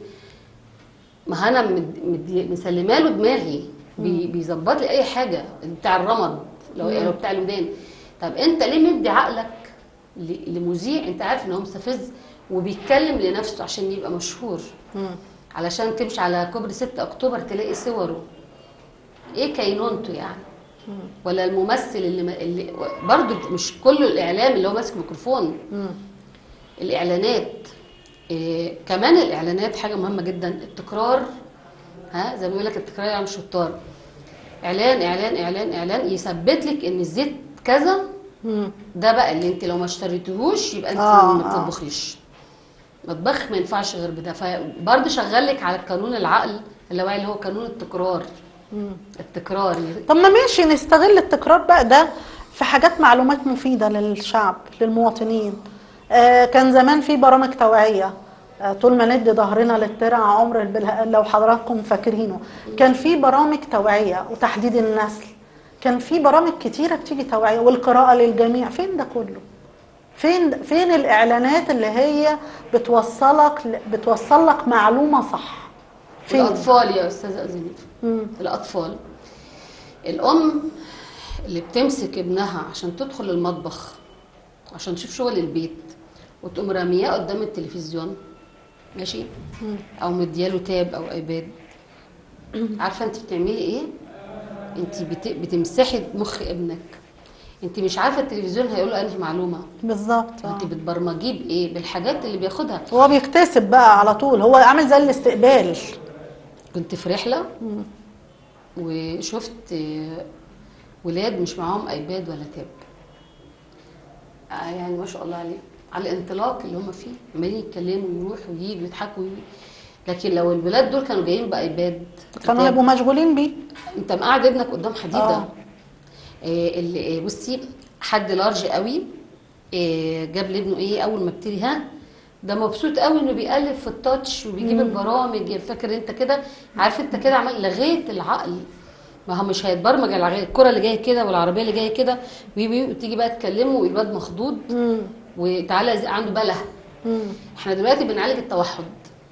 ما انا مد- مدي- مسلمه له دماغي بي- بيظبط لي اي حاجه بتاع الرمد لو لو بتاع الودان طب انت ليه مدي عقلك ل- لمذيع انت عارف ان هو مستفز وبيتكلم لنفسه عشان يبقى مشهور مم. علشان تمشي على كوبري 6 اكتوبر تلاقي صوره ايه كينونته يعني ولا الممثل اللي, ما اللي برضو مش كل الاعلام اللي هو ماسك ميكروفون مم. الاعلانات إيه كمان الاعلانات حاجه مهمه جدا التكرار ها زي ما بيقول لك التكرار يعني شطار اعلان اعلان اعلان اعلان يثبت لك ان الزيت كذا مم. ده بقى اللي انت لو ما اشتريتهوش يبقى انت آه، ما آه. بتطبخيش مطبخ ما ينفعش غير بده فبرضه شغل لك على القانون العقل اللاواعي اللي هو قانون التكرار مم. التكرار طب ما ماشي نستغل التكرار بقى ده في حاجات معلومات مفيدة للشعب للمواطنين آه كان زمان في برامج توعية آه طول ما ندي ظهرنا للترع عمر البله... لو حضراتكم فاكرينه كان في برامج توعية وتحديد النسل كان في برامج كتيرة بتيجي توعية والقراءة للجميع فين ده كله فين فين الإعلانات اللي هي بتوصلك بتوصل لك معلومة صح فين الاطفال يا استاذه زينب مم. الاطفال الام اللي بتمسك ابنها عشان تدخل المطبخ عشان تشوف شغل البيت وتقوم رامياه قدام التلفزيون ماشي او مدياله تاب او ايباد عارفه انت بتعملي ايه انت بت... بتمسحي مخ ابنك انت مش عارفه التلفزيون هيقول له انهي معلومه بالظبط آه. انت بتبرمجيه بايه بالحاجات اللي بياخدها هو بيكتسب بقى على طول هو عامل زي الاستقبال كنت في رحله وشفت آه، ولاد مش معاهم ايباد ولا تاب آه، يعني ما شاء الله عليه على الانطلاق اللي هم فيه عمالين يتكلموا ويروحوا وييجوا ويضحكوا ويجوا. لكن لو الولاد دول كانوا جايين بايباد كانوا وتاب، هيبقوا مشغولين بيه انت مقعد ابنك قدام حديده آه. آه. اللي آه، بصي حد لارج قوي آه، جاب لابنه ايه اول ما ابتدي ها ده مبسوط قوي انه بيقلب في التاتش وبيجيب البرامج فاكر انت كده عارف انت كده عمل لغيت العقل ما هو مش هيتبرمج على العقل. الكره اللي جايه كده والعربيه اللي جايه كده وي- وي- وتيجي بقى تكلمه والواد مخضوض مم. وتعالى زي- عنده بله مم. احنا دلوقتي بنعالج التوحد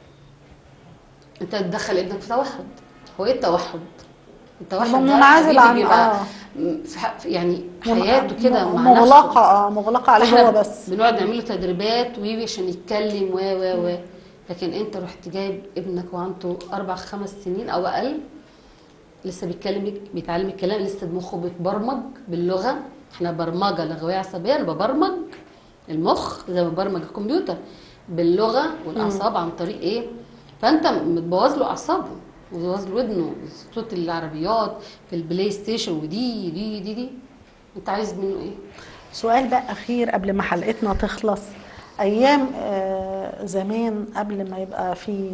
انت تدخل ابنك في توحد هو ايه التوحد التوحد يبقى ده منعزل حبيبي عن- بيبقى آه. م- في ح- في- يعني حياته كده م- مع مغلقه نفسه اه مغلقه عليه احنا هو بس بنقعد نعمل له تدريبات ويوي عشان يتكلم و و و لكن انت رحت جايب ابنك وعنده اربع خمس سنين او اقل لسه بيتكلم بيتعلم الكلام لسه مخه بيتبرمج باللغه احنا برمجه لغويه عصبيه انا ببرمج المخ زي ما ببرمج الكمبيوتر باللغه والاعصاب عن طريق ايه فانت متبوظ له اعصابه متبوظ له ودنه صوت العربيات في البلاي ستيشن ودي دي دي دي انت عايز منه ايه سؤال بقى اخير قبل ما حلقتنا تخلص ايام آه، زمان قبل ما يبقى في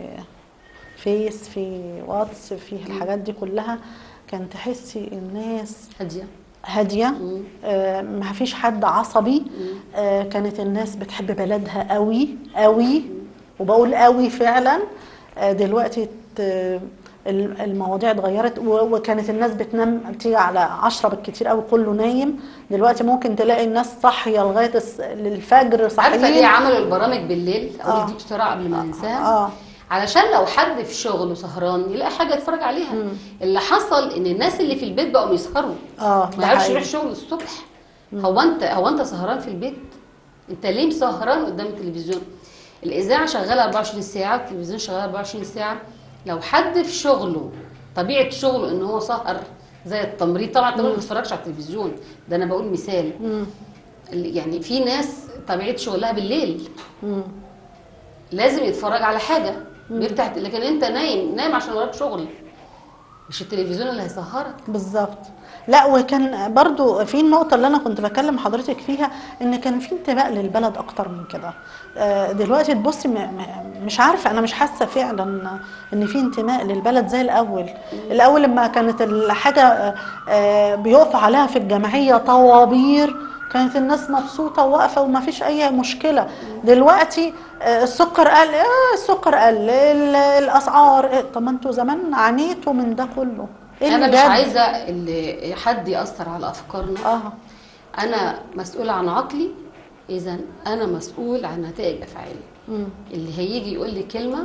فيس في واتس في الحاجات دي كلها كان تحسي الناس هاديه هاديه مم. آه، ما فيش حد عصبي آه، كانت الناس بتحب بلدها قوي قوي وبقول قوي فعلا آه، دلوقتي ت- ال- المواضيع اتغيرت و- وكانت الناس بتنام تيجي على عشرة بالكتير قوي كله نايم دلوقتي ممكن تلاقي الناس صاحيه لغايه الس- للفجر عارفه ليه صاحيين عملوا البرامج بالليل اقول آه. دي بسرعه قبل ما ننساها اه علشان لو حد في شغله سهران يلاقي حاجه يتفرج عليها اللي حصل ان الناس اللي في البيت بقوا يسهروا اه ما ده يعرفش حقيقي. يروح شغل الصبح هو انت هو انت سهران في البيت انت ليه سهران قدام التلفزيون الاذاعه شغاله 24 ساعه التلفزيون شغال 24 ساعه لو حد في شغله طبيعه شغله ان هو سهر زي التمريض طبعا التمريض ما بيتفرجش على التلفزيون ده انا بقول مثال مم. اللي- يعني في ناس طبيعه شغلها بالليل مم. لازم يتفرج على حاجه بيفتح لكن انت نايم نايم عشان وراك شغل مش التلفزيون اللي هيسهرك بالظبط لا وكان برضو في النقطة اللي أنا كنت بكلم حضرتك فيها إن كان في انتماء للبلد أكتر من كده آه، دلوقتي تبصي م- م- مش عارفة أنا مش حاسة فعلا إن في انتماء للبلد زي الأول الأول لما كانت الحاجة آه، آه، بيقف عليها في الجمعية طوابير كانت الناس مبسوطة وواقفة وما فيش أي مشكلة دلوقتي آه، السكر قل آه، السكر قل ال- الأسعار آه، طب ما انتوا زمان عانيتوا من ده كله إيه انا اللي مش جد؟ عايزه اللي حد ياثر على افكارنا اه انا مسؤول عن عقلي اذا انا مسؤول عن نتائج افعالي مم. اللي هيجي يقول لي كلمه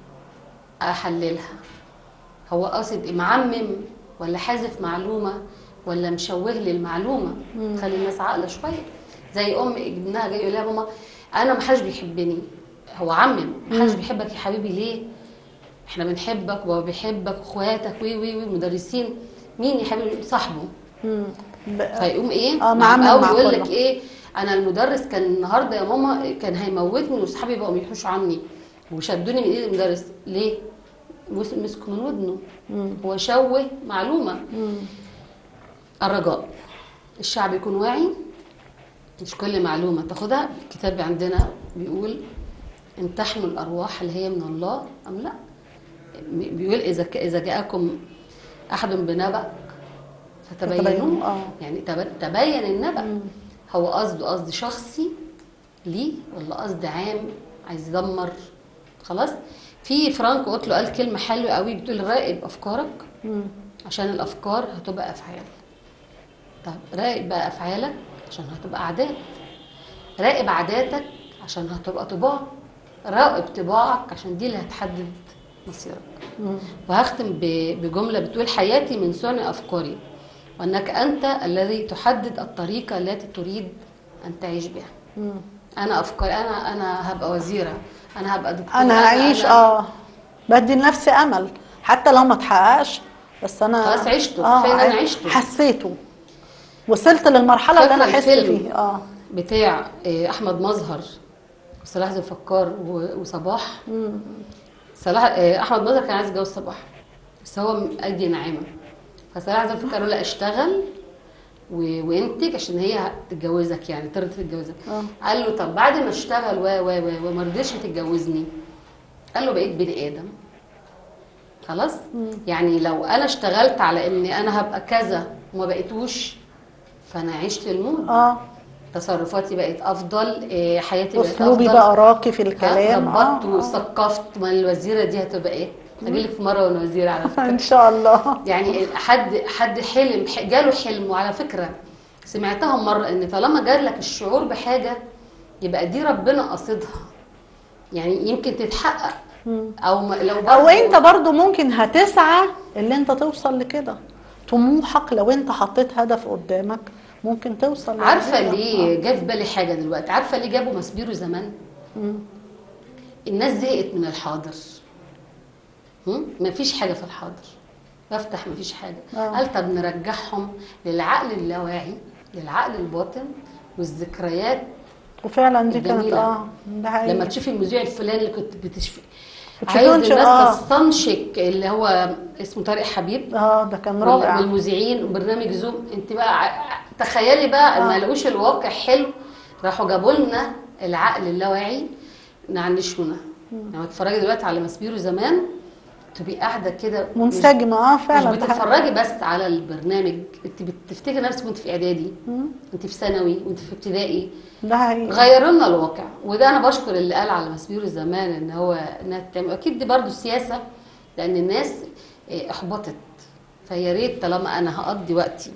احللها هو قاصد إيه؟ معمم ولا حازف معلومه ولا مشوه لي المعلومه خلي الناس عاقله شويه زي ام ابنها جاي يقول لها ماما انا ما حدش بيحبني هو عمم ما حدش بيحبك يا حبيبي ليه احنا بنحبك وبابا بيحبك واخواتك وي وي وي مدرسين مين يا حبيبي صاحبه مم. ب- فيقوم ايه اه، معمم او مع يقول كله. لك ايه انا المدرس كان النهارده يا ماما كان هيموتني واصحابي بقوا يحوشوا عني وشدوني من ايد المدرس ليه مس- مسكوا من ودنه هو شوه معلومه مم. الرجاء الشعب يكون واعي مش كل معلومه تاخدها الكتاب عندنا بيقول امتحنوا الارواح هل هي من الله ام لا بيقول اذا ك- اذا جاءكم احد بنبأ فتبينوا فتبينوا، آه. يعني تب- تبين النبأ هو قصده قصد شخصي ليه ولا قصد عام عايز يدمر خلاص في فرانك اوتلو قال كلمه حلوه قوي بتقول راقب افكارك مم. عشان الافكار هتبقى افعال طب راقب بقى افعالك عشان هتبقى عادات راقب عاداتك عشان هتبقى طباع راقب طباعك عشان دي اللي هتحدد مصيرك مم. وهختم ب- بجملة بتقول حياتي من صنع أفكاري وأنك أنت الذي تحدد الطريقة التي تريد ان تعيش بها مم. انا افكار انا انا هبقى وزيره انا هبقى دكتوره انا هعيش أنا- اه بدي لنفسي امل حتى لو ما اتحققش بس انا خلاص عشته، كفاية إن أنا عشته. حسيته وصلت للمرحله اللي انا فاكرة احس الفيلم؟ فيها اه بتاع آه، احمد مظهر وصلاح ذو الفكار و- وصباح مم. صلاح آه، احمد مظهر كان عايز يتجوز صباح بس هو ادي نعيمه فصلاح ذو الفكار قال له لا اشتغل و... وانتج عشان هي تتجوزك يعني ترضى تتجوزك اه قال له طب بعد ما اشتغل و و و وما رضيش تتجوزني قال له بقيت بني ادم خلاص يعني لو انا اشتغلت على اني انا هبقى كذا وما بقيتوش فانا عشت الموت اه تصرفاتي بقت افضل إيه، حياتي بقت اسلوبي افضل بقى راقي في الكلام ظبطت آه، وثقفت ما الوزيره دي هتبقى ايه اجي لك في مره وانا وزيره على آه. فكره ان شاء الله يعني حد حد حلم ح- جاله حلم وعلى فكره سمعتها مره ان طالما جالك الشعور بحاجه يبقى دي ربنا قاصدها يعني يمكن تتحقق مم. او ما لو او برضه- انت برضو ممكن هتسعى اللي انت توصل لكده طموحك لو انت حطيت هدف قدامك ممكن توصل عارفه للهدف. ليه جه في بالي حاجه دلوقتي عارفه ليه جابوا مسبيرو زمان مم. الناس زهقت من الحاضر هم؟ مفيش حاجه في الحاضر بفتح مفيش حاجه آه. قال طب نرجعهم للعقل اللاواعي للعقل الباطن والذكريات وفعلا دي كانت الجميلة. اه ده حقيقي. لما تشوفي المذيع الفلاني اللي كنت بتشفي بتشوفيه عايز وانت- الناس آه. تستنشق اللي هو اسمه طارق حبيب اه ده كان رائع والمذيعين وبرنامج زوم انت بقى ع- تخيلي بقى آه. ما لقوش الواقع حلو راحوا جابوا لنا العقل اللاواعي نعنشونا لما تتفرجي دلوقتي على مسبيرو زمان تبقي قاعده كده مش- منسجمه اه فعلا مش ده حقيقي. بتتفرجي بس على البرنامج انت بتفتكري نفسك وانت في اعدادي مم. انت في ثانوي وانت في ابتدائي ده حقيقي غيروا لنا الواقع وده انا بشكر اللي قال على مسبيرو زمان ان هو انها تعمل اكيد دي برضو سياسه لان الناس اه، احبطت فيا ريت طالما انا هقضي وقتي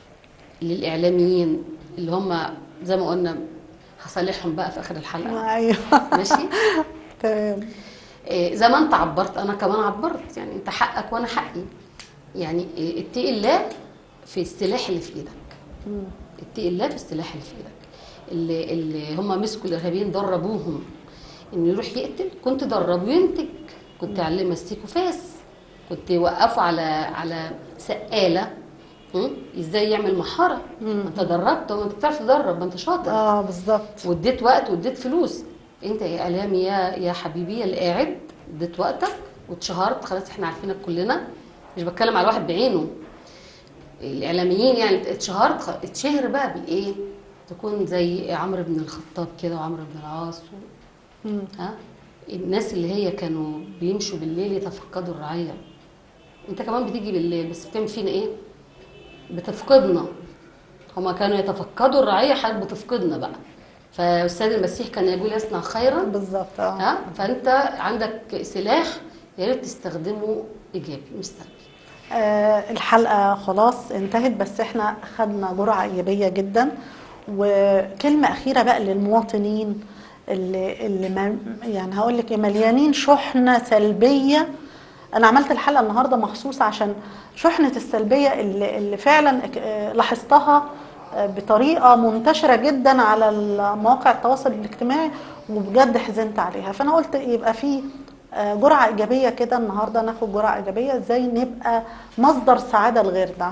للاعلاميين اللي هم زي ما قلنا هصالحهم بقى في اخر الحلقه ايوه ماشي تمام اه، زي ما انت عبرت انا كمان عبرت يعني انت حقك وانا حقي يعني اه، اتقي الله في السلاح اللي في ايدك مم. اتقي الله في السلاح اللي في ايدك اللي, اللي هم مسكوا الارهابيين دربوهم انه يروح يقتل كنت دربه ينتج كنت علمه مسكوا فاس كنت وقفوا على على سقاله م? ازاي يعمل محاره ما انت دربت وما انت بتعرف تدرب ما انت شاطر اه بالظبط واديت وقت واديت فلوس انت يا اعلامي يا يا حبيبي اللي قاعد اديت وقتك واتشهرت خلاص احنا عارفينك كلنا مش بتكلم على واحد بعينه الاعلاميين يعني اتشهرت خ- اتشهر بقى بالايه تكون زي عمرو بن الخطاب كده وعمرو بن العاص و... مم. ها الناس اللي هي كانوا بيمشوا بالليل يتفقدوا الرعيه انت كمان بتيجي بالليل بس بتعمل فينا ايه بتفقدنا هما كانوا يتفقدوا الرعيه حضرتك بتفقدنا بقى فاستاذ المسيح كان يقول يصنع خيرا بالظبط اه ها فانت عندك سلاح يا ريت تستخدمه ايجابي مش سلبي آه، الحلقة خلاص انتهت بس احنا خدنا جرعة إيجابية جدا وكلمة أخيرة بقى للمواطنين اللي, اللي ما يعني هقول لك إيه، مليانين شحنة سلبية أنا عملت الحلقة النهاردة مخصوص عشان شحنة السلبية اللي, اللي فعلا آه، لاحظتها آه، بطريقة منتشرة جدا على مواقع التواصل الاجتماعي وبجد حزنت عليها فأنا قلت يبقى في آه، جرعة إيجابية كده النهاردة ناخد جرعة إيجابية إزاي نبقى مصدر سعادة لغيرنا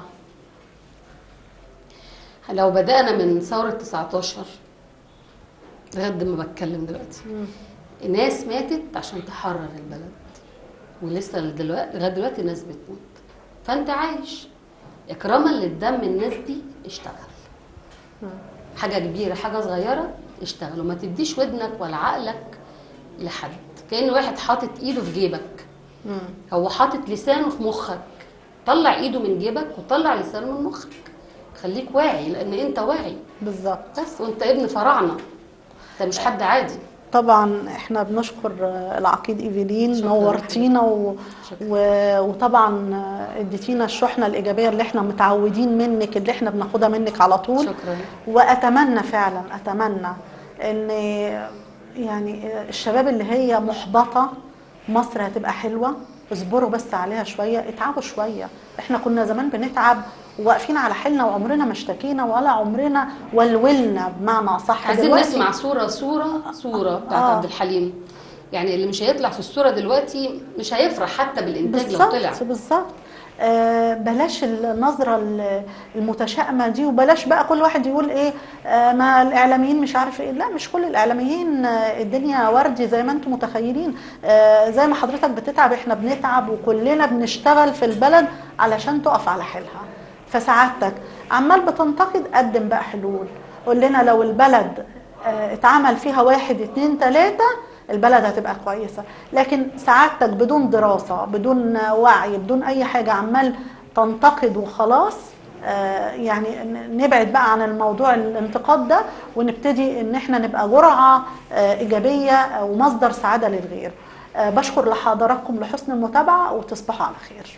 لو بدأنا من ثورة 19 لغاية ما بتكلم دلوقتي ناس ماتت عشان تحرر البلد ولسه دلوقتي لغاية دلوقتي ناس بتموت فأنت عايش إكراما للدم الناس دي اشتغل حاجة كبيرة حاجة صغيرة اشتغل وما تديش ودنك ولا عقلك لحد كأن واحد حاطط ايده في جيبك مم. هو حاطط لسانه في مخك طلع ايده من جيبك وطلع لسانه من مخك خليك واعي لان انت واعي بالظبط بس وانت ابن فراعنه انت مش حد عادي طبعا احنا بنشكر آه، العقيد ايفلين شكراً. نورتينا و... شكراً. و... وطبعا آه، اديتينا الشحنه الايجابيه اللي احنا متعودين منك اللي احنا بناخدها منك على طول شكرا واتمنى فعلا اتمنى ان يعني الشباب اللي هي محبطه مصر هتبقى حلوه اصبروا بس عليها شويه اتعبوا شويه احنا كنا زمان بنتعب وواقفين على حيلنا وعمرنا ما اشتكينا ولا عمرنا ولولنا بمعنى صح عايزين دلوقتي نسمع صوره صوره صوره بتاعت آه. عبد الحليم يعني اللي مش هيطلع في الصوره دلوقتي مش هيفرح حتى بالانتاج لو طلع بالظبط بالظبط آه بلاش النظرة ال- المتشائمة دي وبلاش بقى كل واحد يقول ايه آه ما الاعلاميين مش عارف ايه لا مش كل الاعلاميين آه الدنيا وردي زي ما انتم متخيلين آه زي ما حضرتك بتتعب احنا بنتعب وكلنا بنشتغل في البلد علشان تقف على حيلها فسعادتك عمال بتنتقد قدم بقى حلول قول لنا لو البلد آه، اتعمل فيها واحد اتنين تلاتة البلد هتبقى كويسة لكن سعادتك بدون دراسة بدون وعي بدون أي حاجة عمال تنتقد وخلاص آه، يعني ن- نبعد بقى عن الموضوع الانتقاد ده ونبتدي ان احنا نبقى جرعة آه، إيجابية ومصدر سعادة للغير آه، بشكر لحضراتكم لحسن المتابعة وتصبحوا على خير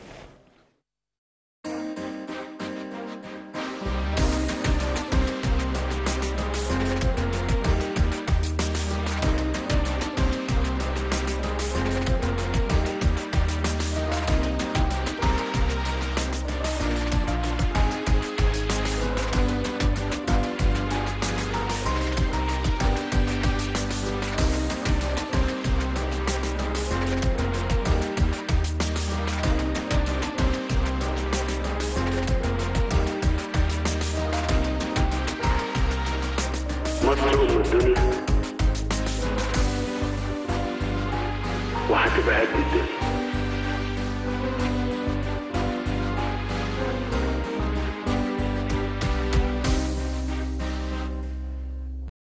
مصر أم الدنيا وهتبقى قد الدنيا